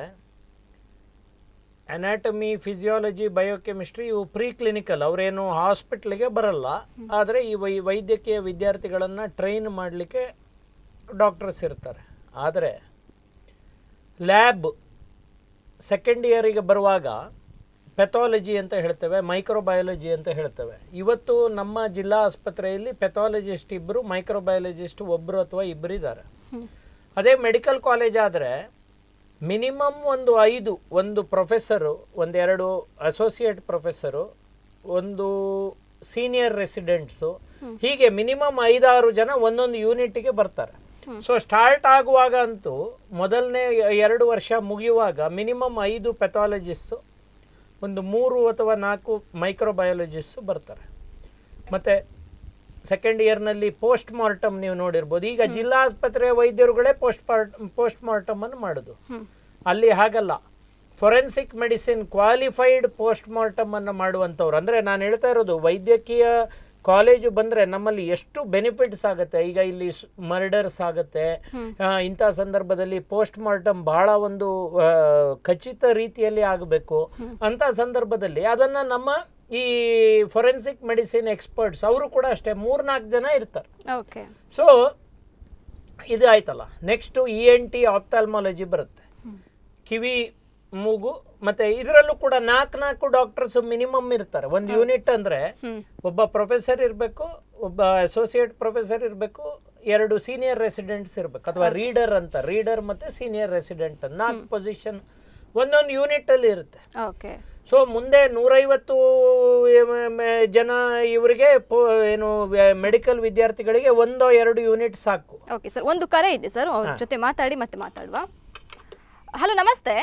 ಅನಾಟಮಿ ಫಿಸಿಯಾಲಜಿ ಬಯೋಕೆಮಿಸ್ಟ್ರಿ ಇವು ಪ್ರೀ ಕ್ಲಿನಿಕಲ್ ಅವರೇನು ಹಾಸ್ಪಿಟ್ಲಿಗೆ ಬರಲ್ಲ ಆದರೆ ಈ ವೈ ವೈದ್ಯಕೀಯ ವಿದ್ಯಾರ್ಥಿಗಳನ್ನು ಟ್ರೈನ್ ಮಾಡಲಿಕ್ಕೆ ಡಾಕ್ಟರ್ಸ್ ಇರ್ತಾರೆ ಆದರೆ ಲ್ಯಾಬ್ ಸೆಕೆಂಡ್ ಇಯರಿಗೆ ಬರುವಾಗ ಪೆಥಾಲಜಿ ಅಂತ ಹೇಳ್ತೇವೆ ಮೈಕ್ರೋಬಯಾಲಜಿ ಅಂತ ಹೇಳ್ತೇವೆ ಇವತ್ತು ನಮ್ಮ ಜಿಲ್ಲಾ ಆಸ್ಪತ್ರೆಯಲ್ಲಿ ಪೆಥಾಲಜಿಸ್ಟ್ ಇಬ್ಬರು ಮೈಕ್ರೋಬಯಾಲಜಿಸ್ಟ್ ಒಬ್ಬರು ಅಥವಾ ಇಬ್ಬರು ಇದ್ದಾರೆ ಅದೇ ಮೆಡಿಕಲ್ ಕಾಲೇಜ್ ಆದರೆ ಮಿನಿಮಮ್ ಒಂದು ಐದು ಒಂದು ಪ್ರೊಫೆಸರು ಒಂದೆರಡು ಅಸೋಸಿಯೇಟ್ ಪ್ರೊಫೆಸರು ಒಂದು ಸೀನಿಯರ್ ರೆಸಿಡೆಂಟ್ಸು ಹೀಗೆ ಮಿನಿಮಮ್ ಐದಾರು ಜನ ಒಂದೊಂದು ಯೂನಿಟ್ಗೆ ಬರ್ತಾರೆ ಸೊ ಸ್ಟಾರ್ಟ್ ಆಗುವಾಗ ಅಂತೂ ಮೊದಲನೇ ಎರಡು ವರ್ಷ ಮುಗಿಯುವಾಗ ಮಿನಿಮಮ್ ಐದು ಪೆಥಾಲಜಿಸ್ಟು ಒಂದು ಮೂರು ಅಥವಾ ನಾಲ್ಕು ಮೈಕ್ರೋಬಯಾಲಜಿಸ್ಟು ಬರ್ತಾರೆ ಮತ್ತು ಸೆಕೆಂಡ್ ಇಯರ್ನಲ್ಲಿ ಪೋಸ್ಟ್ ಮಾರ್ಟಮ್ ನೀವು ನೋಡಿರ್ಬೋದು ಈಗ ಜಿಲ್ಲಾ ಆಸ್ಪತ್ರೆಯ ವೈದ್ಯರುಗಳೇ ಪೋಸ್ಟ್ ಪೋಸ್ಟ್ ಮಾರ್ಟಮ್ ಅನ್ನು ಮಾಡೋದು ಅಲ್ಲಿ ಹಾಗಲ್ಲ forensic medicine qualified post mortem ಅನ್ನು ಮಾಡುವಂಥವ್ರು ಅಂದರೆ ನಾನು ಹೇಳ್ತಾ ಇರೋದು ವೈದ್ಯಕೀಯ ಕಾಲೇಜು ಬಂದರೆ ನಮ್ಮಲ್ಲಿ ಎಷ್ಟು ಬೆನಿಫಿಟ್ಸ್ ಆಗುತ್ತೆ ಈಗ ಇಲ್ಲಿ ಮರ್ಡರ್ಸ್ ಆಗುತ್ತೆ ಆ, ಇಂಥ ಸಂದರ್ಭದಲ್ಲಿ ಪೋಸ್ಟ್ ಮಾರ್ಟಮ್ ಬಹಳ ಒಂದು ಆ, ಖಚಿತ ರೀತಿಯಲ್ಲಿ ಆಗಬೇಕು ಅಂಥ ಸಂದರ್ಭದಲ್ಲಿ ಅದನ್ನು ನಮ್ಮ ಈ ಫೊರೆನ್ಸಿಕ್ ಮೆಡಿಸಿನ್ ಎಕ್ಸ್ಪರ್ಟ್ಸ್ ಅವರು ಕೂಡ ಅಷ್ಟೇ ಮೂರ್ನಾಲ್ಕು ಜನ ಇರ್ತಾರೆ ಓಕೆ ಸೊ ಇದು ಆಯ್ತಲ್ಲ next E N T ophthalmology ಬರುತ್ತೆ ಕಿವಿ ಮೂಗು ಮತ್ತೆ ಇದರಲ್ಲೂ ಕೂಡ ನಾಲ್ಕು ನಾಲ್ಕು ಡಾಕ್ಟರ್ಸ್ ಮಿನಿಮಮ್ ಇರ್ತಾರೆ ಒಂದು ಯೂನಿಟ್ ಅಂದ್ರೆ ಹ್ಮ್ ಒಬ್ಬ ಪ್ರೊಫೆಸರ್ ಇರಬೇಕು ಒಬ್ಬ ಅಸೋಸಿಯೇಟ್ ಪ್ರೊಫೆಸರ್ ಇರಬೇಕು ಎರಡು ಸೀನಿಯರ್ ರೆಸಿಡೆಂಟ್ಸ್ ಇರಬೇಕು ಅಥವಾ ರೀಡರ್ ಅಂತ ರೀಡರ್ ಮತ್ತೆ ಸೀನಿಯರ್ ರೆಸಿಡೆಂಟ್ ಅಂತ ನಾಲ್ಕು ಪೊಸಿಷನ್ ಒಂದೊಂದು ಯೂನಿಟ್ ಅಲ್ಲಿ ಇರುತ್ತೆ ಓಕೆ ಸೊ ಮುಂದೆ ನೂರೈವತ್ತು ಎಮ್- ಎಮ್- ಜನ ಇವರಿಗೆ ಪೊ- ಏನು ಮೆಡಿಕಲ್ ವಿದ್ಯಾರ್ಥಿಗಳಿಗೆ ಒಂದೋ ಎರಡು ಯೂನಿಟ್ ಸಾಕು ಓಕೆ ಸರ್ ಒಂದು ಕರೆ ಇದೆ ಸರ್ ಅವ್ರ ಜೊತೆ ಮಾತಾಡಿ ಮತ್ತೆ ಮಾತಾಡುವ ಹಲೋ ನಮಸ್ತೆ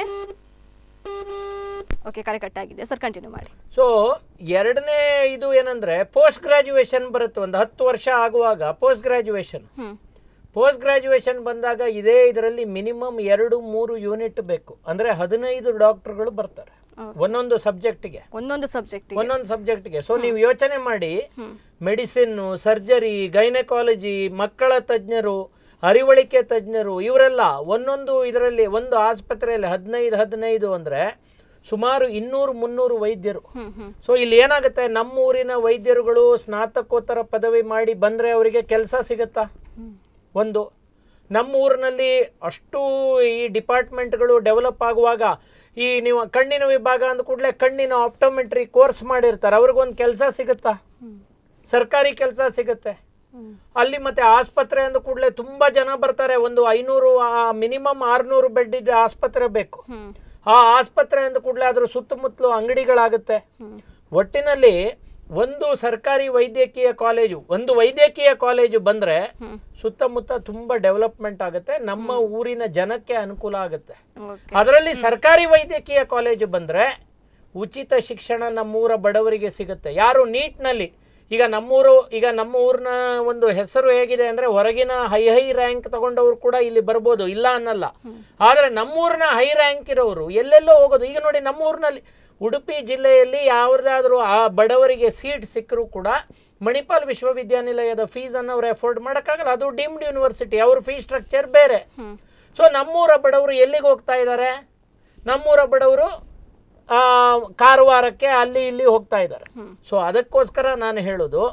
ಓಕೆ ಕರೆ ಕಟ್ ಆಗಿದೆ ಸರ್ ಕಂಟಿನ್ಯೂ ಮಾಡಿ ಸೊ ಎರಡನೇ ಇದು ಏನಂದ್ರೆ ಪೋಸ್ಟ್ ಗ್ರಾಜುಯೇಷನ್ ಬರುತ್ತೆ ಒಂದು ಹತ್ತು ವರ್ಷ ಆಗುವಾಗ post graduation hmm post graduation ಬಂದಾಗ ಇದೇ ಇದರಲ್ಲಿ ಮಿನಿಮಮ್ ಎರಡು ಮೂರು ಯೂನಿಟ್ ಬೇಕು ಅಂದ್ರೆ ಹದಿನೈದು ಡಾಕ್ಟರ್ಗಳು ಬರ್ತಾರೆ ಒಂದೊಂದು ಸಬ್ಜೆಕ್ಟ್ಗೆ ಒಂದೊಂದು ಸಬ್ಜೆಕ್ಟ್ ಒಂದೊಂದು ಸಬ್ಜೆಕ್ಟ್ಗೆ ಸೊ ನೀವು ಯೋಚನೆ ಮಾಡಿ ಮೆಡಿಸಿನ್ನು ಸರ್ಜರಿ ಗೈನಕಾಲಜಿ ಮಕ್ಕಳ ತಜ್ಞರು ಅರಿವಳಿಕೆ ತಜ್ಞರು ಇವರೆಲ್ಲ ಒಂದೊಂದು ಇದರಲ್ಲಿ ಒಂದು ಆಸ್ಪತ್ರೆಯಲ್ಲಿ ಹದಿನೈದು ಹದಿನೈದು ಅಂದರೆ ಸುಮಾರು ಇನ್ನೂರು ಮುನ್ನೂರು ವೈದ್ಯರು ಹ್ಮ್ ಹ್ಮ್ ಸೊ ಇಲ್ಲಿ ಏನಾಗುತ್ತೆ ನಮ್ಮ ಊರಿನ ವೈದ್ಯರುಗಳು ಸ್ನಾತಕೋತ್ತರ ಪದವಿ ಮಾಡಿ ಬಂದರೆ ಅವರಿಗೆ ಕೆಲಸ ಸಿಗುತ್ತಾ ಒಂದು ನಮ್ಮ ಊರಿನಲ್ಲಿ ಅಷ್ಟು ಈ ಡಿಪಾರ್ಟ್ಮೆಂಟ್ಗಳು ಡೆವಲಪ್ ಆಗುವಾಗ ಈ ನೀವು ಕಣ್ಣಿನ ವಿಭಾಗ ಅಂದ ಕೂಡಲೇ ಕಣ್ಣಿನ ಆಪ್ಟೋಮೆಟ್ರಿ ಕೋರ್ಸ್ ಮಾಡಿರ್ತಾರೆ ಅವ್ರಿಗೊಂದು ಕೆಲಸ ಸಿಗುತ್ತಾ ಸರ್ಕಾರಿ ಕೆಲಸ ಸಿಗುತ್ತೆ ಹ್ಮ್ ಅಲ್ಲಿ ಮತ್ತೆ ಆಸ್ಪತ್ರೆ ಅಂದ ಕೂಡಲೇ ತುಂಬ ಜನ ಬರ್ತಾರೆ ಒಂದು ಐನೂರು ಮಿನಿಮಮ್ ಆರುನೂರು ಬೆಡ್ ಇದ್ದ ಆಸ್ಪತ್ರೆ ಬೇಕು ಹ್ಮ್ ಆ ಆಸ್ಪತ್ರೆ ಅಂದ ಕೂಡಲೇ ಅದ್ರ ಸುತ್ತಮುತ್ತಲು ಅಂಗಡಿಗಳಾಗುತ್ತೆ ಹ್ಮ್ ಒಟ್ಟಿನಲ್ಲಿ ಒಂದು ಸರ್ಕಾರಿ ವೈದ್ಯಕೀಯ ಕಾಲೇಜು ಒಂದು ವೈದ್ಯಕೀಯ ಕಾಲೇಜು ಬಂದರೆ ಹ್ಮ್ ಸುತ್ತಮುತ್ತ ತುಂಬ ಡೆವಲಪ್ಮೆಂಟ್ ಆಗುತ್ತೆ ನಮ್ಮ ಊರಿನ ಜನಕ್ಕೆ ಅನುಕೂಲ ಆಗುತ್ತೆ ಓಕೆ ಅದರಲ್ಲಿ ಸರ್ಕಾರಿ ವೈದ್ಯಕೀಯ ಕಾಲೇಜು ಬಂದರೆ ಉಚಿತ ಶಿಕ್ಷಣ ನಮ್ಮೂರ ಬಡವರಿಗೆ ಸಿಗುತ್ತೆ ಯಾರು ನೀಟ್ನಲ್ಲಿ ಈಗ ನಮ್ಮೂರು ಈಗ ನಮ್ಮ ಊರಿನ ಒಂದು ಹೆಸರು ಹೇಗಿದೆ ಅಂದರೆ ಹೊರಗಿನ ಹೈ ಹೈ ರ್ಯಾಂಕ್ ತಗೊಂಡವರು ಕೂಡ ಇಲ್ಲಿ ಬರ್ಬೋದು ಇಲ್ಲ ಅನ್ನಲ್ಲ ಆದರೆ ನಮ್ಮೂರಿನ ಹೈ ರ್ಯಾಂಕ್ ಇರೋರು ಎಲ್ಲೆಲ್ಲೋ ಹೋಗೋದು ಈಗ ನೋಡಿ ನಮ್ಮೂರಿನಲ್ಲಿ ಉಡುಪಿ ಜಿಲ್ಲೆಯಲ್ಲಿ ಯಾವುದಾದ್ರೂ ಆ ಬಡವರಿಗೆ ಸೀಟ್ ಸಿಕ್ಕರೂ ಕೂಡ ಮಣಿಪಾಲ್ ವಿಶ್ವವಿದ್ಯಾನಿಲಯದ ಫೀಸನ್ನು ಅವ್ರು ಎಫೋರ್ಡ್ ಮಾಡೋಕ್ಕಾಗಲ್ಲ ಅದು ಡೀಮ್ಡ್ ಯೂನಿವರ್ಸಿಟಿ ಅವ್ರ ಫೀ ಸ್ಟ್ರಕ್ಚರ್ ಬೇರೆ ಹ್ಮ್ ಸೊ ನಮ್ಮೂರ ಬಡವರು ಎಲ್ಲಿಗೆ ಹೋಗ್ತಾ ಇದ್ದಾರೆ ನಮ್ಮೂರ ಬಡವರು ಆ, ಕಾರವಾರಕ್ಕೆ ಅಲ್ಲಿ ಇಲ್ಲಿ ಹೋಗ್ತಾ ಇದ್ದಾರೆ ಸೊ ಅದಕ್ಕೋಸ್ಕರ ನಾನು ಹೇಳೋದು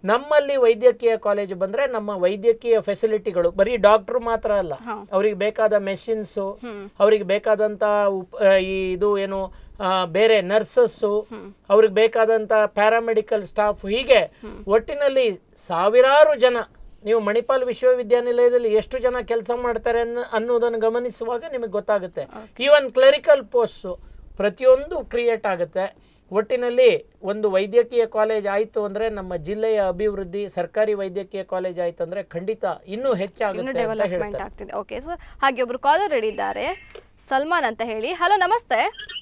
ನಮ್ಮಲ್ಲಿ ವೈದ್ಯಕೀಯ ಕಾಲೇಜು ಬಂದರೆ ನಮ್ಮ ವೈದ್ಯಕೀಯ ಫೆಸಿಲಿಟಿಗಳು ಬರೀ ಡಾಕ್ಟ್ರು ಮಾತ್ರ ಅಲ್ಲ ಹಾ. ಅವ್ರಿಗೆ ಬೇಕಾದ ಮೆಷಿನ್ಸು ಹ್ಮ್. ಅವ್ರಿಗೆ ಬೇಕಾದಂಥ ಉಪ್ ಆ, ಈ ಇದು ಏನು ಆ, ಬೇರೆ ನರ್ಸಸ್ಸು ಅವ್ರಿಗೆ ಬೇಕಾದಂಥ ಪ್ಯಾರಾಮೆಡಿಕಲ್ ಸ್ಟಾಫ್ ಹೀಗೆ ಒಟ್ಟಿನಲ್ಲಿ ಸಾವಿರಾರು ಜನ ನೀವು ಮಣಿಪಾಲ್ ವಿಶ್ವವಿದ್ಯಾನಿಲಯದಲ್ಲಿ ಎಷ್ಟು ಜನ ಕೆಲಸ ಮಾಡ್ತಾರೆ ಅನ್ನ ಅನ್ನೋದನ್ನು ಗಮನಿಸುವಾಗ ನಿಮಗೆ ಗೊತ್ತಾಗುತ್ತೆ ಈವನ್ ಕ್ಲರಿಕಲ್ ಪೋಸ್ಟು ಪ್ರತಿಯೊಂದು ಕ್ರಿಯೇಟ್ ಆಗುತ್ತೆ ಒಟ್ಟಿನಲ್ಲಿ ಒಂದು ವೈದ್ಯಕೀಯ ಕಾಲೇಜ್ ಆಯಿತು ಅಂದರೆ ನಮ್ಮ ಜಿಲ್ಲೆಯ ಅಭಿವೃದ್ಧಿ ಸರ್ಕಾರಿ ವೈದ್ಯಕೀಯ ಕಾಲೇಜ್ ಆಯಿತು ಅಂದರೆ ಖಂಡಿತ ಇನ್ನೂ ಇನ್ನು ಹೆಚ್ಚಾಗುತ್ತೆ ಅಂತ ಡೆವಲಪ್ಮೆಂಟ್ ಹೇಳ್ತಾರೆ ಆಗ್ತಿದೆ ಓಕೆ ಸರ್ ಹಾಗೆ ಒಬ್ರು ಕಾಲರ್ ರೆಡಿ ಇದ್ದಾರೆ ಸಲ್ಮಾನ್ ಅಂತ ಹೇಳಿ ಹಲೋ ನಮಸ್ತೆ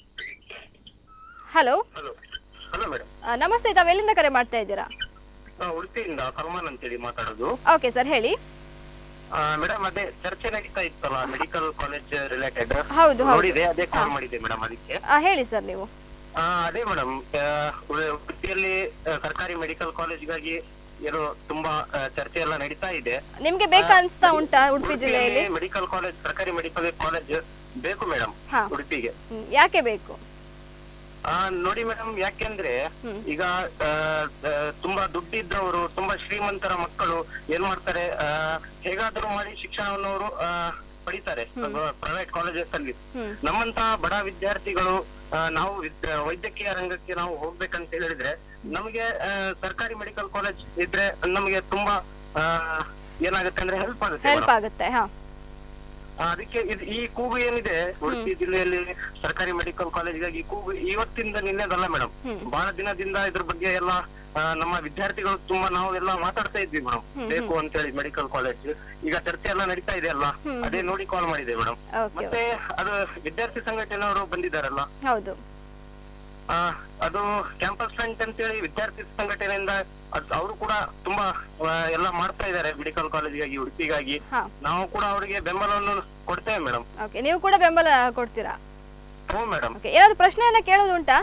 ಹಲೋ ಹಲೋ ಹಲೋ ಮೇಡಮ್ ನಮಸ್ತೆ ತಾವು ಎಲ್ಲಿಂದ ಕರೆ ಮಾಡ್ತಾ ಇದ್ದೀರಾ ಉಡುಪಿಯಿಂದ ಸಲ್ಮಾನ್ ಅಂತೇಳಿ ಮಾತಾಡೋದು ಓಕೆ ಸರ್ ಹೇಳಿ ಮೇಡಮ್ ಅದೇ ಚರ್ಚೆ ನಡೀತಾ ಇತ್ತಲ್ಲ ಮೆಡಿಕಲ್ ಕಾಲೇಜ್ ರಿಲೇಟೆಡ್ ಹೌದು ಹೌದು ನೋಡಿದೆ ಅದೇ ಕಾಲ್ ಮಾಡಿದೆ ಮೇಡಮ್ ಅದಕ್ಕೆ ಆ, ಹೇಳಿ ಸರ್ ನೀವು ಆ, ಅದೇ ಮೇಡಮ್ ಉಡುಪಿಯಲ್ಲಿ ಆ, ಸರ್ಕಾರಿ ಮೆಡಿಕಲ್ ಕಾಲೇಜ್ಗಾಗಿ ಏನು ತುಂಬಾ ಆ, ಚರ್ಚೆ ಎಲ್ಲ ನಡೀತಾ ಇದೆ ನಿಮ್ಗೆ ಬೇಕಾ ಅನ್ಸ್ತಾ ಉಂಟಾ ಉಡುಪಿ ಜಿಲ್ಲೆಯಲ್ಲಿ ಮೆಡಿಕಲ್ ಕಾಲೇಜ್ ಸರ್ಕಾರಿ ಮೆಡಿಕಲ್ ಕಾಲೇಜ್ ಬೇಕು ಮೇಡಮ್ ಹಾ. ಉಡುಪಿಗೆ ಹ್ಮ್, ಯಾಕೆ ಬೇಕು ಆ, ನೋಡಿ ಮೇಡಮ್ ಯಾಕೆಂದ್ರೆ ಈಗ ಆ, ಆ, ತುಂಬಾ ದುಡ್ಡಿದ್ದವರು ತುಂಬಾ ಶ್ರೀಮಂತರ ಮಕ್ಕಳು ಏನ್ ಮಾಡ್ತಾರೆ ಆ, ಹೇಗಾದ್ರೂ ಮಾಡಿ ಶಿಕ್ಷಣವನ್ನು ಅವರು ಆ, ಪಡಿತಾರೆ ಪ್ರೈವೇಟ್ ಕಾಲೇಜಸ್ ಅಲ್ಲಿ ಹ್ಮ್. ನಮ್ಮಂತ ಬಡ ವಿದ್ಯಾರ್ಥಿಗಳು ಆ, ನಾವು ವಿದ್- ವೈದ್ಯಕೀಯ ರಂಗಕ್ಕೆ ನಾವು ಹೋಗ್ಬೇಕಂತ ಹೇಳಿದ್ರೆ ನಮಗೆ ಆ, ಸರ್ಕಾರಿ ಮೆಡಿಕಲ್ ಕಾಲೇಜ್ ಇದ್ರೆ ನಮಗೆ ತುಂಬಾ ಆ, ಏನಾಗುತ್ತೆ ಅಂದ್ರೆ ಹೆಲ್ಪ್ ಆಗುತ್ತೆ ಹೆಲ್ಪ್ madam. ಆಗುತ್ತೆ ಹಾ ಆ, ಅದಕ್ಕೆ ಇದು ಈ ಕೂಗು ಏನಿದೆ ಉಡುಪಿ ಜಿಲ್ಲೆಯಲ್ಲಿ ಸರ್ಕಾರಿ ಮೆಡಿಕಲ್ ಕಾಲೇಜ್ಗಾಗಿ ಈ ಕೂಗು ಇವತ್ತಿಂದ ನಿನ್ನೆದಲ್ಲ ಮೇಡಮ್ ಬಹಳ ದಿನದಿಂದ ಇದ್ರ ಬಗ್ಗೆ ಎಲ್ಲ ಆ, ನಮ್ಮ ವಿದ್ಯಾರ್ಥಿಗಳು ತುಂಬಾ ನಾವು ಎಲ್ಲ ಮಾತಾಡ್ತಾ ಇದ್ವಿ ಮೇಡಮ್ ಬೇಕು ಅಂತ ಹೇಳಿ ಮೆಡಿಕಲ್ ಕಾಲೇಜ್ ಈಗ ಚರ್ಚೆ ಎಲ್ಲ ನಡೀತಾ ಇದೆ ಅಲ್ಲ ಅದೇ ನೋಡಿ ಕಾಲ್ ಮಾಡಿದೆ ಮೇಡಮ್ ಓಕೆ ಮತ್ತೆ ಅದು ವಿದ್ಯಾರ್ಥಿ ಸಂಘಟನೆಯವರು ಬಂದಿದ್ದಾರಲ್ಲ ಹೌದು ಆ, ಅದು ಕ್ಯಾಂಪಸ್ ಫ್ರಂಟ್ ಅಂತೇಳಿ ವಿದ್ಯಾರ್ಥಿ ಸಂಘಟನೆಯಿಂದ ಅವರು ಕೂಡ ತುಂಬಾ ಆ, ಎಲ್ಲ ಮಾಡ್ತಾ ಇದ್ದಾರೆ ಮೆಡಿಕಲ್ ಕಾಲೇಜ್ಗಾಗಿ ಉಡುಪಿಗಾಗಿ ಹಾ ನಾವು ಕೂಡ ಅವರಿಗೆ ಬೆಂಬಲವನ್ನು ಕೊಡ್ತೇವೆ ಮೇಡಮ್ ಓಕೆ ನೀವು ಕೂಡ ಬೆಂಬಲ ಕೊಡ್ತೀರಾ ಹ್ಞೂ ಮೇಡಮ್ ಓಕೆ ಏನಾದ್ರು ಪ್ರಶ್ನೆಯನ್ನ ಕೇಳೋದುಂಟಾ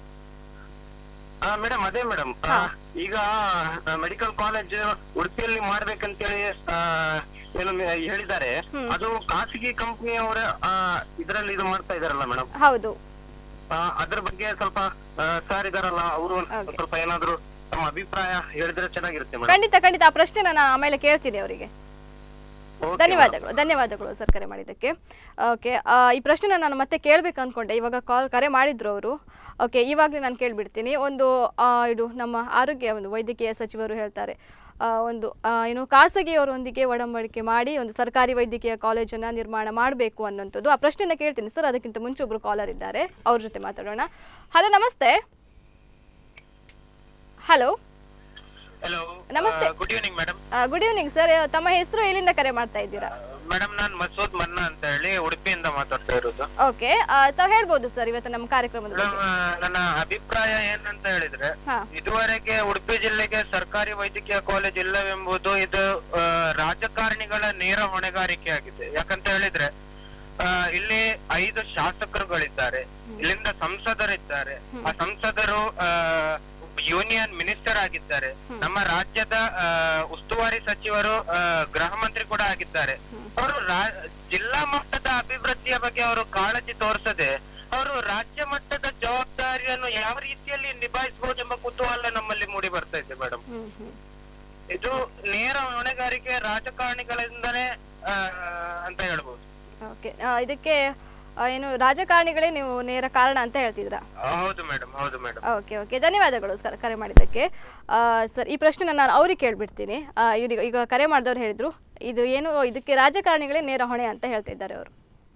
ಮೇಡಮ್ ಅದೇ ಮೇಡಮ್ ಈಗ ಮೆಡಿಕಲ್ ಕಾಲೇಜ್ ಉಡುಪಿಯಲ್ಲಿ ಮಾಡ್ಬೇಕಂತೇಳಿ ಆ, ಏನು ಮೆ- ಹೇಳಿದ್ದಾರೆ ಅದು ಖಾಸಗಿ ಕಂಪನಿಯವರ ಇದರಲ್ಲಿ ಇದು ಮಾಡ್ತಾ ಇದಾರಲ್ಲ ಮೇಡಮ್ ಹೌದು ಅದ್ರ ಬಗ್ಗೆ ಸ್ವಲ್ಪ ಸರ್ ಇದಾರಲ್ಲ ಅವರು Okay. ಸ್ವಲ್ಪ ಏನಾದ್ರು ತಮ್ಮ ಅಭಿಪ್ರಾಯ ಹೇಳಿದ್ರೆ ಚೆನ್ನಾಗಿರುತ್ತೆ ಮೇಡಮ್ ಖಂಡಿತ ಖಂಡಿತ ಆ ಪ್ರಶ್ನೆನ ನಾನು ಆಮೇಲೆ ಕೇಳ್ತೀನಿ ಅವರಿಗೆ ಧನ್ಯವಾದಗಳು ಧನ್ಯವಾದಗಳು ಸರ್ ಕರೆ ಮಾಡಿದ್ದಕ್ಕೆ ಓಕೆ ಈ ಪ್ರಶ್ನೆನ ನಾನು ಮತ್ತೆ ಕೇಳಬೇಕು ಅಂದ್ಕೊಂಡೆ ಇವಾಗ ಕಾಲ್ ಕರೆ ಮಾಡಿದ್ರು ಅವರು ಓಕೆ ಇವಾಗಲೇ ನಾನು ಕೇಳಿಬಿಡ್ತೀನಿ ಒಂದು ಆ, ಇದು ನಮ್ಮ ಆರೋಗ್ಯ ಒಂದು ವೈದ್ಯಕೀಯ ಸಚಿವರು ಹೇಳ್ತಾರೆ ಆ, ಒಂದು ಆ, ಏನು ಖಾಸಗಿಯವರೊಂದಿಗೆ ಒಡಂಬಡಿಕೆ ಮಾಡಿ ಒಂದು ಸರ್ಕಾರಿ ವೈದ್ಯಕೀಯ ಕಾಲೇಜನ್ನು ನಿರ್ಮಾಣ ಮಾಡಬೇಕು ಅನ್ನೋಂಥದ್ದು ಆ ಪ್ರಶ್ನೆನ ಕೇಳ್ತೀನಿ ಸರ್ ಅದಕ್ಕಿಂತ ಮುಂಚೆ ಒಬ್ರು ಕಾಲರ್ ಇದ್ದಾರೆ ಅವ್ರ ಜೊತೆ ಮಾತಾಡೋಣ ಹಲೋ ನಮಸ್ತೆ ಹಲೋ ಹಲೋ ನಮಸ್ತೆ. Good evening madam good evening sir ತಮ್ಮ ಹೆಸರು ಎಲ್ಲಿಂದ ಕರೆ ಮಾಡ್ತಾ ಇದ್ದೀರಾ ಮೇಡಮ್ ನಾನ್ ಮಸೂದ್ ಮನ್ನಾ ಅಂತ ಹೇಳಿ ಉಡುಪಿಯಿಂದ ಮಾತಾಡ್ತಾ ಇರೋದು ಓಕೆ ತಾವು ಹೇಳ್ಬೋದು ಸರ್ ಇವತ್ತು ನಮ್ಮ ಕಾರ್ಯಕ್ರಮದ ಬಗ್ಗೆ ಮೇಡಮ್ ನನ್ನ ಅಭಿಪ್ರಾಯ ಏನಂತ ಹೇಳಿದ್ರೆ ಹಾ ಇದುವರೆಗೆ ಉಡುಪಿ ಜಿಲ್ಲೆಗೆ ಸರ್ಕಾರಿ ವೈದ್ಯಕೀಯ ಕಾಲೇಜ್ ಇಲ್ಲವೆಂಬುದು ಇದು ಆ, ರಾಜಕಾರಣಿಗಳ ನೇರ ಹೊಣೆಗಾರಿಕೆ ಆಗಿದೆ ಯಾಕಂತ ಹೇಳಿದ್ರೆ ಆ, ಇಲ್ಲಿ ಐದು ಶಾಸಕರುಗಳಿದ್ದಾರೆ ಇಲ್ಲಿಂದ ಸಂಸದರಿದ್ದಾರೆ ಆ ಸಂಸದರು ಆ, ಯೂನಿಯನ್ ಮಿನಿಸ್ಟರ್ ಆಗಿದ್ದಾರೆ ನಮ್ಮ ರಾಜ್ಯದ ಆ, ಉಸ್ತುವಾರಿ ಸಚಿವರು ಆ, ಗೃಹ ಮಂತ್ರಿ ಕೂಡ ಆಗಿದ್ದಾರೆ ಅವರು ರಾ- ಜಿಲ್ಲಾ ಮಟ್ಟದ ಅಭಿವೃದ್ಧಿಯ ಬಗ್ಗೆ ಅವರು ಕಾಳಜಿ ತೋರಿಸದೆ ಅವರು ರಾಜ್ಯ ಮಟ್ಟದ ಜವಾಬ್ದಾರಿಯನ್ನು ಯಾವ ರೀತಿಯಲ್ಲಿ ನಿಭಾಯಿಸಬಹುದು ಎಂಬ ಕುತೂಹಲ ನಮ್ಮಲ್ಲಿ ಮೂಡಿ ಬರ್ತಾ ಇದೆ ಮೇಡಮ್ ಹ್ಮ್ ಹ್ಮ್ ಇದು ನೇರ ಹೊಣೆಗಾರಿಕೆ ರಾಜಕಾರಣಿಗಳಿಂದಲೇ ಆ, ಅಂತ ಹೇಳ್ಬೋದು ಓಕೆ ಇದಕ್ಕೆ ಆ, ಏನು ರಾಜಕಾರಣಿಗಳೇ ನೀವು ನೇರ ಕಾರಣ ಅಂತ ಹೇಳ್ತಿದ್ರಾ ಹೌದು ಮೇಡಮ್ ಹೌದು ಮೇಡಮ್ ಓಕೆ ಓಕೆ ಧನ್ಯವಾದಗಳು ಸರ್ ಕರೆ ಮಾಡಿದ್ದಕ್ಕೆ ಆ, ಸರ್ ಈ ಪ್ರಶ್ನೆನ ನಾನು ಅವ್ರಿಗೆ ಕೇಳಿಬಿಡ್ತೀನಿ ಇವ್ರಿಗೆ ಈಗ ಕರೆ ಮಾಡಿದವ್ರು ಹೇಳಿದ್ರು ಇದು ಏನು ಇದಕ್ಕೆ ರಾಜಕಾರಣಿಗಳೇ ನೇರ ಹೊಣೆ ಅಂತ ಹೇಳ್ತಿದ್ದಾರೆ ಅವರು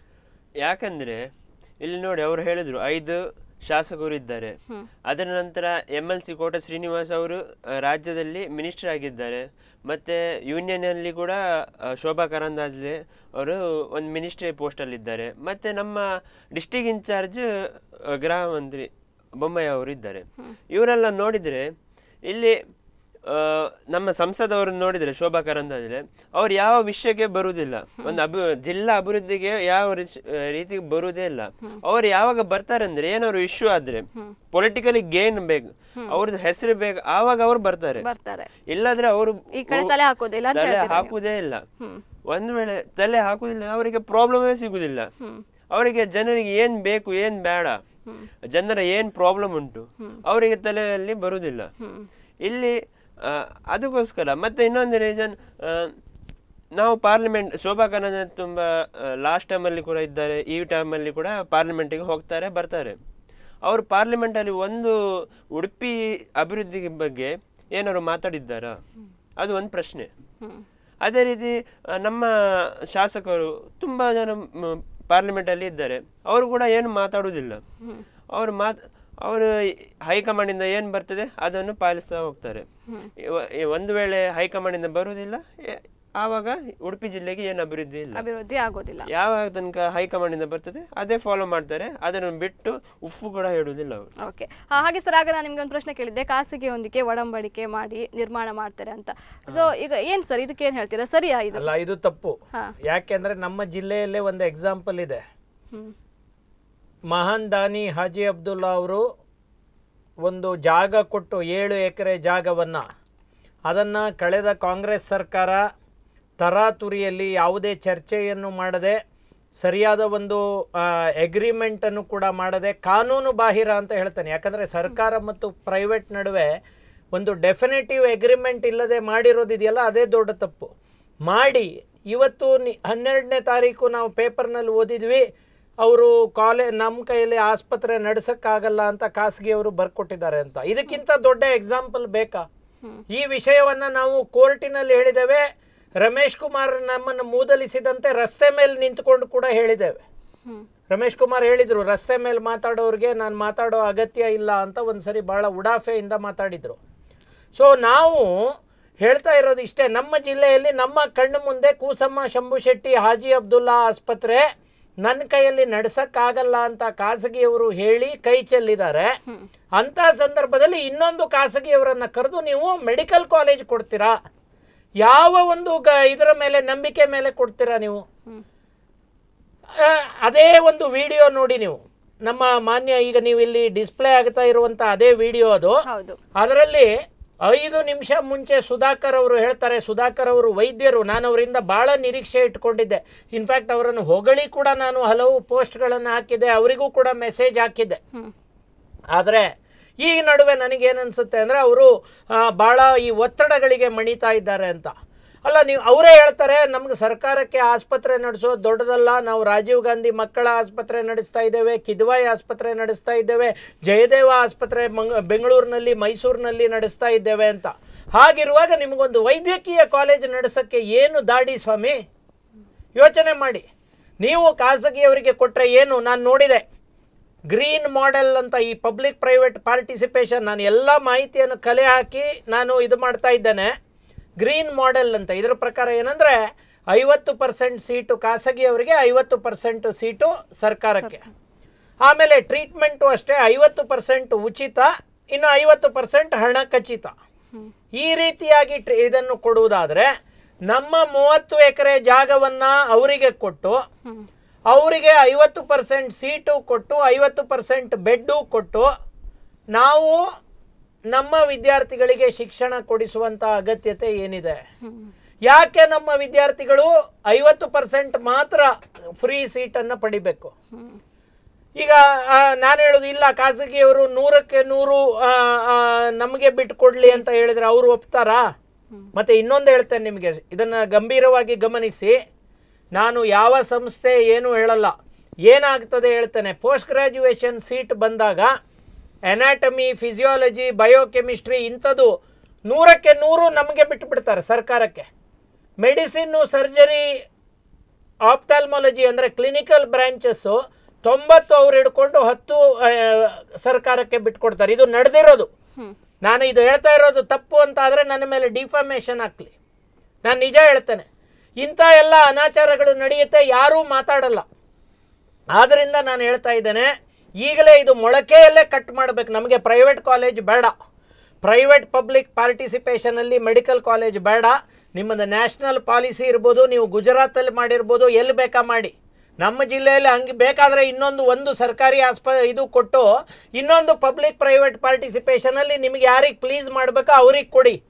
ಯಾಕಂದ್ರೆ ಇಲ್ಲಿ ನೋಡಿ ಅವರು ಹೇಳಿದ್ರು ಐದು ಶಾಸಕರು ಇದ್ದಾರೆ ಅದರ ನಂತರ M L C Kota Srinivas ಅವರು ಆ, ರಾಜ್ಯದಲ್ಲಿ ಮಿನಿಸ್ಟರ್ ಆಗಿದ್ದಾರೆ ಮತ್ತೆ ಯೂನಿಯನ್ ಅಲ್ಲಿ ಕೂಡ ಆ, ಶೋಭಾ ಕರಂದಾಜೆ ಅವರು ಒಂದು ಮಿನಿಸ್ಟ್ರಿ ಪೋಸ್ಟ್ ಅಲ್ಲಿ ಇದ್ದಾರೆ ಮತ್ತೆ ನಮ್ಮ ಡಿಸ್ಟಿಕ್ ಇನ್ಚಾರ್ಜ್ ಗೃಹ ಮಂತ್ರಿ ಬೊಮ್ಮಾಯಿ ಅವರು ಇದ್ದಾರೆ ಇವರೆಲ್ಲ ನೋಡಿದ್ರೆ ಇಲ್ಲಿ ಆ, ನಮ್ಮ ಸಂಸದವರು ನೋಡಿದ್ರೆ ಶೋಭಾ ಕರಂದಾಜೆ ಅವ್ರು ಯಾವ ವಿಷಯಕ್ಕೆ ಬರುವುದಿಲ್ಲ ಒಂದು ಅಭಿ ಜಿಲ್ಲಾ ಅಭಿವೃದ್ಧಿಗೆ ಯಾವ ರೀಚ್- ಆ, ರೀತಿಗೆ ಬರುವುದೇ ಇಲ್ಲ ಅವ್ರು ಯಾವಾಗ ಬರ್ತಾರೆ ಅಂದ್ರೆ ಏನಾದ್ರು ಇಶ್ಯೂ ಆದ್ರೆ ಪೊಲಿಟಿಕಲಿ ಗೇನ್ ಬೇಕು ಅವ್ರದ್ದು ಹೆಸರು ಬೇಕು ಆವಾಗ ಅವ್ರು ಬರ್ತಾರೆ ಬರ್ತಾರೆ ಇಲ್ಲಾದ್ರೆ ಅವರು ಈ ಕಡೆ ತಲೆ ಹಾಕೋದಿಲ್ಲ ಅಂತ ತಲೆ ಹೇಳ್ತೀರಾ ನೀವು? ಹಾಕುವುದೇ ಇಲ್ಲ ಹ್ಮ್ ಒಂದ್ ವೇಳೆ ತಲೆ ಹಾಕುದಿಲ್ಲ ಅವರಿಗೆ ಪ್ರಾಬ್ಲಮೇ ಸಿಗುದಿಲ್ಲ ಅವರಿಗೆ ಜನರಿಗೆ ಏನ್ ಬೇಕು ಏನ್ ಬೇಡ ಜನರ ಏನ್ ಪ್ರಾಬ್ಲಮ್ ಉಂಟು ಅವರಿಗೆ ತಲೆಯಲ್ಲಿ ಬರುವುದಿಲ್ಲ ಇಲ್ಲಿ ಆ, ಅದಕ್ಕೋಸ್ಕರ ಮತ್ತೆ ಇನ್ನೊಂದು ರೀಸನ್ ನಾವು ಪಾರ್ಲಿಮೆಂಟ್ ಶೋಭಾ ಕರಂದ್ಲಾಜೆ ತುಂಬ ಲಾಸ್ಟ್ ಟೈಮಲ್ಲಿ ಕೂಡ ಇದ್ದಾರೆ ಈ ಟೈಮಲ್ಲಿ ಕೂಡ ಪಾರ್ಲಿಮೆಂಟಿಗೆ ಹೋಗ್ತಾರೆ ಬರ್ತಾರೆ ಅವರು ಪಾರ್ಲಿಮೆಂಟಲ್ಲಿ ಒಂದು ಉಡುಪಿ ಅಭಿವೃದ್ಧಿ ಬಗ್ಗೆ ಏನಾದ್ರು ಮಾತಾಡಿದ್ದಾರಾ ಅದು ಒಂದು ಪ್ರಶ್ನೆ ಅದೇ ರೀತಿ ಆ, ನಮ್ಮ ಶಾಸಕರು ತುಂಬ ಜನ ಪಾರ್ಲಿಮೆಂಟಲ್ಲಿ ಇದ್ದಾರೆ ಅವರು ಕೂಡ ಏನು ಮಾತಾಡುವುದಿಲ್ಲ ಅವರು ಮಾತ್ ಅವರು ಹೈಕಮಾಂಡಿಂದ ಏನು ಬರ್ತದೆ ಅದನ್ನು ಪಾಲಿಸ್ತಾ ಹೋಗ್ತಾರೆ ಇವ- ಈ ಒಂದು ವೇಳೆ ಹೈಕಮಾಂಡಿಂದ ಬರುವುದಿಲ್ಲ ಎ- ಆವಾಗ ಉಡುಪಿ ಜಿಲ್ಲೆಗೆ ಏನು ಅಭಿವೃದ್ಧಿ ಇಲ್ಲ ಅಭಿವೃದ್ಧಿ ಆಗೋದಿಲ್ಲ ಯಾವಾಗ ತನಕ ಹೈಕಮಾಂಡಿಂದ ಬರ್ತದೆ ಅದೇ ಫಾಲೋ ಮಾಡ್ತಾರೆ ಅದನ್ನು ಬಿಟ್ಟು ಉಪ್ಪು ಕೂಡ ಹೇಳುವುದಿಲ್ಲ ಅವರು ಓಕೆ ಹಾಗೆ ಸರ್ ಆಗ ನಾನು ನಿಮ್ಗೆ ಒಂದು ಪ್ರಶ್ನೆ ಕೇಳಿದ್ದೆ ಖಾಸಗಿಯೊಂದಿಗೆ ಒಡಂಬಡಿಕೆ ಮಾಡಿ ನಿರ್ಮಾಣ ಮಾಡ್ತಾರೆ ಅಂತ ಸೊ ಈಗ ಏನ್ ಸರ್ ಇದಕ್ಕೆ ಏನ್ ಹೇಳ್ತೀರಾ ಸರಿಯಾ ಇದು ಅಲ್ಲ ಇದು ತಪ್ಪು ಹಾ. ಯಾಕೆಂದ್ರೆ ನಮ್ಮ ಜಿಲ್ಲೆಯಲ್ಲೇ ಒಂದು ಎಕ್ಸಾಂಪಲ್ ಇದೆ ಹ್ಮ್ ಮಹಾನ್ ದಾನಿ ಹಾಜಿ ಅಬ್ದುಲ್ಲಾ ಅವರು ಒಂದು ಜಾಗ ಕೊಟ್ಟು ಏಳು ಎಕರೆ ಜಾಗವನ್ನು ಅದನ್ನು ಕಳೆದ ಕಾಂಗ್ರೆಸ್ ಸರ್ಕಾರ ತರಾತುರಿಯಲ್ಲಿ ಯಾವುದೇ ಚರ್ಚೆಯನ್ನು ಮಾಡದೆ ಸರಿಯಾದ ಒಂದು ಎಗ್ರಿಮೆಂಟನ್ನು ಕೂಡ ಮಾಡದೆ ಕಾನೂನು ಬಾಹಿರ ಅಂತ ಹೇಳ್ತಾನೆ ಯಾಕಂದರೆ ಸರ್ಕಾರ ಮತ್ತು ಪ್ರೈವೇಟ್ ನಡುವೆ ಒಂದು ಡೆಫಿನೆಟಿವ್ ಎಗ್ರಿಮೆಂಟ್ ಇಲ್ಲದೆ ಮಾಡಿರೋದಿದೆಯಲ್ಲ ಅದೇ ದೊಡ್ಡ ತಪ್ಪು ಮಾಡಿ ಇವತ್ತು ನಿ ಹನ್ನೆರಡನೇ ತಾರೀಕು ನಾವು ಪೇಪರ್ನಲ್ಲಿ ಓದಿದ್ವಿ ಅವರು ಕಾಲೇ ನಮ್ಮ ಕೈಯಲ್ಲಿ ಆಸ್ಪತ್ರೆ ನಡೆಸೋಕ್ಕಾಗಲ್ಲ ಅಂತ ಖಾಸಗಿಯವರು ಬರ್ಕೊಟ್ಟಿದ್ದಾರೆ ಅಂತ ಇದಕ್ಕಿಂತ ದೊಡ್ಡ ಎಕ್ಸಾಂಪಲ್ ಬೇಕಾ ಈ ವಿಷಯವನ್ನ ನಾವು ಕೋರ್ಟಿನಲ್ಲಿ ಹೇಳಿದ್ದೇವೆ ರಮೇಶ್ ಕುಮಾರ್ ನಮ್ಮನ್ನು ಮೂದಲಿಸಿದಂತೆ ರಸ್ತೆ ಮೇಲೆ ನಿಂತ್ಕೊಂಡು ಕೂಡ ಹೇಳಿದ್ದೇವೆ ಹ್ಮ್ ರಮೇಶ್ ಕುಮಾರ್ ಹೇಳಿದ್ರು ರಸ್ತೆ ಮೇಲೆ ಮಾತಾಡೋರಿಗೆ ನಾನು ಮಾತಾಡೋ ಅಗತ್ಯ ಇಲ್ಲ ಅಂತ ಒಂದ್ಸರಿ ಬಹಳ ಉಡಾಫೆಯಿಂದ ಮಾತಾಡಿದ್ರು ಸೊ ನಾವು ಹೇಳ್ತಾ ಇರೋದು ಇಷ್ಟೇ ನಮ್ಮ ಜಿಲ್ಲೆಯಲ್ಲಿ ನಮ್ಮ ಕಣ್ಣು ಮುಂದೆ ಕೂಸಮ್ಮ ಶಂಭು ಶೆಟ್ಟಿ ಹಾಜಿ ಅಬ್ದುಲ್ಲಾ ಆಸ್ಪತ್ರೆ ನನ್ನ ಕೈಯಲ್ಲಿ ನಡ್ಸಕ್ಕಾಗಲ್ಲ ಅಂತ ಖಾಸಗಿಯವರು ಹೇಳಿ ಕೈ ಚೆಲ್ಲಿದ್ದಾರೆ ಅಂತ ಸಂದರ್ಭದಲ್ಲಿ ಇನ್ನೊಂದು ಖಾಸಗಿಯವರನ್ನ ಕರೆದು ನೀವು ಮೆಡಿಕಲ್ ಕಾಲೇಜ್ ಕೊಡ್ತೀರಾ ಯಾವ ಒಂದು ಗ ಇದರ ಮೇಲೆ ನಂಬಿಕೆ ಮೇಲೆ ಕೊಡ್ತೀರಾ ನೀವು ಹ್ಮ್ ಆ, ಅದೇ ಒಂದು ವಿಡಿಯೋ ನೋಡಿ ನೀವು ನಮ್ಮ ಮಾನ್ಯ ಈಗ ನೀವು ಇಲ್ಲಿ ಡಿಸ್ಪ್ಲೇ ಆಗ್ತಾ ಇರುವಂತ ಅದೇ ವಿಡಿಯೋ ಅದು ಹೌದು ಅದರಲ್ಲಿ ಐದು ನಿಮಿಷ ಮುಂಚೆ ಸುಧಾಕರ್ ಅವರು ಹೇಳ್ತಾರೆ ಸುಧಾಕರ್ ಅವರು ವೈದ್ಯರು ನಾನು ಅವರಿಂದ ಬಹಳ ನಿರೀಕ್ಷೆ ಇಟ್ಕೊಂಡಿದ್ದೆ ಇನ್ಫ್ಯಾಕ್ಟ್ ಅವರನ್ನು ಹೊಗಳಿ ಕೂಡ ನಾನು ಹಲವು ಪೋಸ್ಟ್ಗಳನ್ನು ಹಾಕಿದ್ದೆ ಅವರಿಗೂ ಕೂಡ ಮೆಸೇಜ್ ಹಾಕಿದ್ದೆ ಹ್ಮ್ ಆದರೆ ಈ ನಡುವೆ ನನಗೇನನ್ಸುತ್ತೆ ಅಂದರೆ ಅವರು ಭಾಳ ಈ ಒತ್ತಡಗಳಿಗೆ ಮಣಿತಾ ಇದ್ದಾರೆ ಅಂತ ಅಲ್ಲ ನೀವು ಅವರೇ ಹೇಳ್ತಾರೆ ನಮ್ಗೆ ಸರ್ಕಾರಕ್ಕೆ ಆಸ್ಪತ್ರೆ ನಡೆಸೋದು ದೊಡ್ಡದಲ್ಲ ನಾವು ರಾಜೀವ್ ಗಾಂಧಿ ಮಕ್ಕಳ ಆಸ್ಪತ್ರೆ ನಡೆಸ್ತಾ ಇದ್ದೇವೆ ಕಿದ್ವಾಯಿ ಆಸ್ಪತ್ರೆ ನಡೆಸ್ತಾ ಇದ್ದೇವೆ ಜಯದೇವ ಆಸ್ಪತ್ರೆ ಮಂಗ ಬೆಂಗಳೂರಿನಲ್ಲಿ ಮೈಸೂರಿನಲ್ಲಿ ನಡೆಸ್ತಾ ಇದ್ದೇವೆ ಅಂತ ಹಾಗಿರುವಾಗ ನಿಮಗೊಂದು ವೈದ್ಯಕೀಯ ಕಾಲೇಜ್ ನಡೆಸೋಕ್ಕೆ ಏನು ದಾಡಿ ಸ್ವಾಮಿ ಯೋಚನೆ ಮಾಡಿ ನೀವು ಖಾಸಗಿಯವರಿಗೆ ಕೊಟ್ಟರೆ ಏನು ನಾನು ನೋಡಿದೆ ಗ್ರೀನ್ ಮಾಡೆಲ್ ಅಂತ ಈ ಪಬ್ಲಿಕ್ ಪ್ರೈವೇಟ್ ಪಾರ್ಟಿಸಿಪೇಷನ್ ನಾನು ಎಲ್ಲ ಮಾಹಿತಿಯನ್ನು ಕಲೆ ಹಾಕಿ ನಾನು ಇದು ಮಾಡ್ತಾ ಇದ್ದೇನೆ ಗ್ರೀನ್ ಮಾಡೆಲ್ ಅಂತ ಇದರ ಪ್ರಕಾರ ಏನಂದರೆ ಐವತ್ತು ಪರ್ಸೆಂಟ್ ಸೀಟು ಖಾಸಗಿಯವರಿಗೆ ಐವತ್ತು ಪರ್ಸೆಂಟ್ ಸೀಟು ಸರ್ಕಾರಕ್ಕೆ ಆಮೇಲೆ ಟ್ರೀಟ್ಮೆಂಟು ಅಷ್ಟೇ ಐವತ್ತು ಪರ್ಸೆಂಟ್ ಉಚಿತ ಇನ್ನು ಐವತ್ತು ಪರ್ಸೆಂಟ್ ಹಣ ಖಚಿತ ಈ ರೀತಿಯಾಗಿ ಟ್ರಿ- ಇದನ್ನು ಕೊಡುವುದಾದರೆ ನಮ್ಮ ಮೂವತ್ತು ಎಕರೆ ಜಾಗವನ್ನು ಅವರಿಗೆ ಕೊಟ್ಟು ಹ್ಮ್ ಅವರಿಗೆ ಐವತ್ತು ಪರ್ಸೆಂಟ್ ಸೀಟು ಕೊಟ್ಟು ಐವತ್ತು ಪರ್ಸೆಂಟ್ ಬೆಡ್ಡು ಕೊಟ್ಟು ನಾವು ನಮ್ಮ ವಿದ್ಯಾರ್ಥಿಗಳಿಗೆ ಶಿಕ್ಷಣ ಕೊಡಿಸುವಂಥ ಅಗತ್ಯತೆ ಏನಿದೆ ಹ್ಮ್ ಯಾಕೆ ನಮ್ಮ ವಿದ್ಯಾರ್ಥಿಗಳು ಐವತ್ತು ಪರ್ಸೆಂಟ್ ಮಾತ್ರ ಫ್ರೀ ಸೀಟನ್ನು ಪಡಿಬೇಕು ಹ್ಮ್ ಈಗ ಆ, ನಾನು ಹೇಳೋದು ಇಲ್ಲ ಖಾಸಗಿಯವರು ನೂರಕ್ಕೆ ನೂರು ಆ, ಆ, ನಮಗೆ ಬಿಟ್ಕೊಡ್ಲಿ ಅಂತ ಹೇಳಿದ್ರೆ ಅವರು ಒಪ್ತಾರಾ ಮತ್ತೆ ಇನ್ನೊಂದು ಹೇಳ್ತೇನೆ ನಿಮಗೆ ಇದನ್ನ ಗಂಭೀರವಾಗಿ ಗಮನಿಸಿ ನಾನು ಯಾವ ಸಂಸ್ಥೆ ಏನು ಹೇಳಲ್ಲ ಏನಾಗ್ತದೆ ಹೇಳ್ತೇನೆ ಪೋಸ್ಟ್ ಗ್ರ್ಯಾಜುಯೇಷನ್ ಸೀಟ್ ಬಂದಾಗ ಎನಾಟಮಿ ಫಿಸಿಯಾಲಜಿ ಬಯೋಕೆಮಿಸ್ಟ್ರಿ ಇಂಥದ್ದು ನೂರಕ್ಕೆ ನೂರು ನಮಗೆ ಬಿಟ್ಟುಬಿಡ್ತಾರೆ ಸರ್ಕಾರಕ್ಕೆ ಮೆಡಿಸಿನ್ನು ಸರ್ಜರಿ ಆಪ್ಥಾಲ್ಮಾಲಜಿ ಅಂದರೆ ಕ್ಲಿನಿಕಲ್ ಬ್ರಾಂಚಸ್ಸು ತೊಂಬತ್ತು ಅವ್ರು ಹಿಡ್ಕೊಂಡು ಹತ್ತು ಆ, ಸರ್ಕಾರಕ್ಕೆ ಬಿಟ್ಕೊಡ್ತಾರೆ ಇದು ನಡೆದಿರೋದು ಹ್ಮ್ ನಾನು ಇದು ಹೇಳ್ತಾ ಇರೋದು ತಪ್ಪು ಅಂತ ಆದರೆ ನನ್ನ ಮೇಲೆ ಡಿಫಾಮೇಷನ್ ಹಾಕ್ಲಿ ನಾನು ನಿಜ ಹೇಳ್ತೇನೆ ಇಂಥ ಎಲ್ಲ ಅನಾಚಾರಗಳು ನಡೆಯುತ್ತೆ ಯಾರೂ ಮಾತಾಡಲ್ಲ ಆದ್ದರಿಂದ ನಾನು ಹೇಳ್ತಾ ಇದ್ದೇನೆ ಈಗಲೇ ಇದು ಮೊಳಕೆಯಲ್ಲೇ ಕಟ್ ಮಾಡಬೇಕು ನಮಗೆ ಪ್ರೈವೇಟ್ ಕಾಲೇಜ್ ಬೇಡ ಪ್ರೈವೇಟ್ ಪಬ್ಲಿಕ್ ಪಾರ್ಟಿಸಿಪೇಷನಲ್ಲಿ ಮೆಡಿಕಲ್ ಕಾಲೇಜ್ ಬೇಡ ನಿಮ್ಮದು ನ್ಯಾಷನಲ್ ಪಾಲಿಸಿ ಇರ್ಬೋದು ನೀವು ಗುಜರಾತಲ್ಲಿ ಮಾಡಿರ್ಬೋದು ಎಲ್ಲಿ ಬೇಕಾ ಮಾಡಿ ನಮ್ಮ ಜಿಲ್ಲೆಯಲ್ಲಿ ಹಂಗೆ ಬೇಕಾದರೆ ಇನ್ನೊಂದು ಒಂದು ಸರ್ಕಾರಿ ಆಸ್ಪ ಇದು ಕೊಟ್ಟು ಇನ್ನೊಂದು ಪಬ್ಲಿಕ್ ಪ್ರೈವೇಟ್ ಪಾರ್ಟಿಸಿಪೇಷನಲ್ಲಿ ನಿಮಗೆ ಯಾರಿಗೆ ಪ್ಲೀಸ್ ಮಾಡಬೇಕೋ ಅವ್ರಿಗೆ ಕೊಡಿ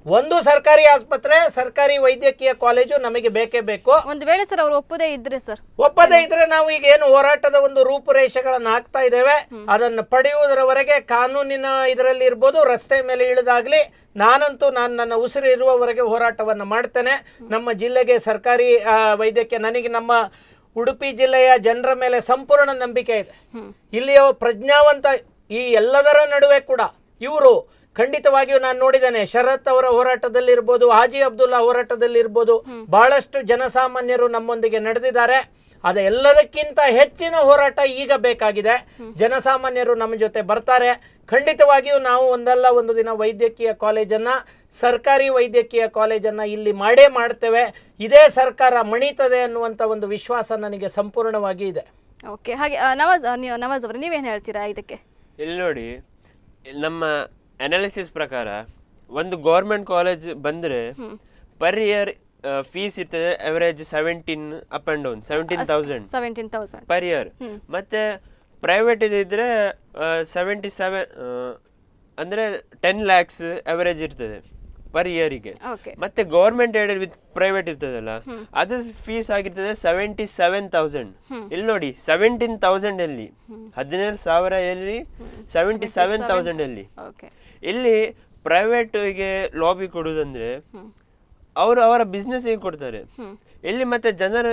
ಒಂದು ಸರ್ಕಾರಿ ಆಸ್ಪತ್ರೆ ಸರ್ಕಾರಿ ವೈದ್ಯಕೀಯ ಕಾಲೇಜು ನಮಗೆ ಬೇಕೇ ಬೇಕು ಒಂದು ವೇಳೆ ಸರ್ ಅವರು ಒಪ್ಪದೇ ಇದ್ರೆ ಸರ್ ಒಪ್ಪದೇ ಇದ್ರೆ ನಾವು ಈಗ ಏನು ಹೋರಾಟದ ಒಂದು ರೂಪುರೇಷೆಗಳನ್ನು ಹಾಕ್ತಾ ಇದ್ದೇವೆ ಅದನ್ನು ಪಡೆಯುವುದರವರೆಗೆ ಕಾನೂನಿನ ಇದರಲ್ಲಿ ಇರ್ಬೋದು ರಸ್ತೆ ಮೇಲೆ ಇಳಿದಾಗ್ಲಿ ನಾನಂತೂ ನಾನು ನನ್ನ ಉಸಿರು ಇರುವವರೆಗೆ ಹೋರಾಟವನ್ನು ಮಾಡ್ತೇನೆ ನಮ್ಮ ಜಿಲ್ಲೆಗೆ ಸರ್ಕಾರಿ ಆ, ವೈದ್ಯಕೀಯ ನನಗೆ ನಮ್ಮ ಉಡುಪಿ ಜಿಲ್ಲೆಯ ಜನರ ಮೇಲೆ ಸಂಪೂರ್ಣ ನಂಬಿಕೆ ಇದೆ ಇಲ್ಲಿಯ ಪ್ರಜ್ಞಾವಂತ ಈ ಎಲ್ಲದರ ನಡುವೆ ಕೂಡ ಇವರು ಖಂಡಿತವಾಗಿಯೂ ನಾನು ನೋಡಿದ್ದೇನೆ ಶರತ್ ಅವರ ಹೋರಾಟದಲ್ಲಿರ್ಬೋದು ಹಾಜಿ ಅಬ್ದುಲ್ಲಾ ಹೋರಾಟದಲ್ಲಿರ್ಬೋದು ಬಹಳಷ್ಟು ಜನಸಾಮಾನ್ಯರು ನಮ್ಮೊಂದಿಗೆ ನಡೆದಿದ್ದಾರೆ ಅದ ಎಲ್ಲದಕ್ಕಿಂತ ಹೆಚ್ಚಿನ ಹೋರಾಟ ಈಗ ಬೇಕಾಗಿದೆ ಜನಸಾಮಾನ್ಯರು ನಮ್ಮ ಜೊತೆ ಬರ್ತಾರೆ ಖಂಡಿತವಾಗಿಯೂ ನಾವು ಒಂದಲ್ಲ ಒಂದು ದಿನ ವೈದ್ಯಕೀಯ ಕಾಲೇಜನ್ನು ಸರ್ಕಾರಿ ವೈದ್ಯಕೀಯ ಕಾಲೇಜನ್ನು ಇಲ್ಲಿ ಮಾಡೇ ಮಾಡ್ತೇವೆ ಇದೇ ಸರ್ಕಾರ ಮಣಿತದೆ ಅನ್ನುವಂಥ ಒಂದು ವಿಶ್ವಾಸ ನನಗೆ ಸಂಪೂರ್ಣವಾಗಿ ಇದೆ ಓಕೆ ಹಾಗೆ ಆ, ನವಾಜ್ ಆ, ನೀವು ನವಾಜ್ ಅವರು ನೀವೇನು ಹೇಳ್ತೀರಾ ಇದಕ್ಕೆ ಇಲ್ಲಿ ನೋಡಿ ಇಲ್ಲಿ ನಮ್ಮ ಅನಾಲಿಸಿಸ್ ಪ್ರಕಾರ ಒಂದು ಗೌರ್ಮೆಂಟ್ ಕಾಲೇಜ್ ಬಂದ್ರೆ ಪರ್ ಇಯರ್ ಫೀಸ್ ಇರ್ತದೆ average seventeen up and down seventeen thousand seventeen thousand per year ಮತ್ತೆ ಪ್ರೈವೇಟ್ ಇದ್ರೆ ಸೆವೆಂಟಿ ಸೆವೆನ್ ಅಂದ್ರೆ ಟೆನ್ ಲ್ಯಾಕ್ಸ್ ಅವರೇಜ್ ಇರ್ತದೆ ಪರ್ ಇಯರಿಗೆ ಓಕೆ ಮತ್ತೆ ಗೌರ್ಮೆಂಟ್ ಏಡೆಡ್ ವಿತ್ ಪ್ರೈವೇಟ್ ಇರ್ತದಲ್ಲ ಅದು ಫೀಸ್ ಆಗಿರ್ತದೆ ಸೆವೆಂಟಿ ಸೆವೆನ್ ತೌಸಂಡ್ ಇಲ್ಲಿ ನೋಡಿ ಸೆವೆಂಟೀನ್ ತೌಸಂಡ್ ಅಲ್ಲಿ ಹದಿನೇಳು ಸಾವಿರ ಎಲ್ಲಿ ಸೆವೆಂಟಿ ಸೆವೆನ್ ತೌಸಂಡ್ ಅಲ್ಲಿ ಓಕೆ ಇಲ್ಲಿ ಪ್ರೈವೇಟ್ಗೆ ಲಾಬಿ ಕೊಡುವುದಂದ್ರೆ ಅವರು ಅವರ ಬಿಸ್ನೆಸ್ ಕೊಡ್ತಾರೆ ಇಲ್ಲಿ ಮತ್ತೆ ಜನರ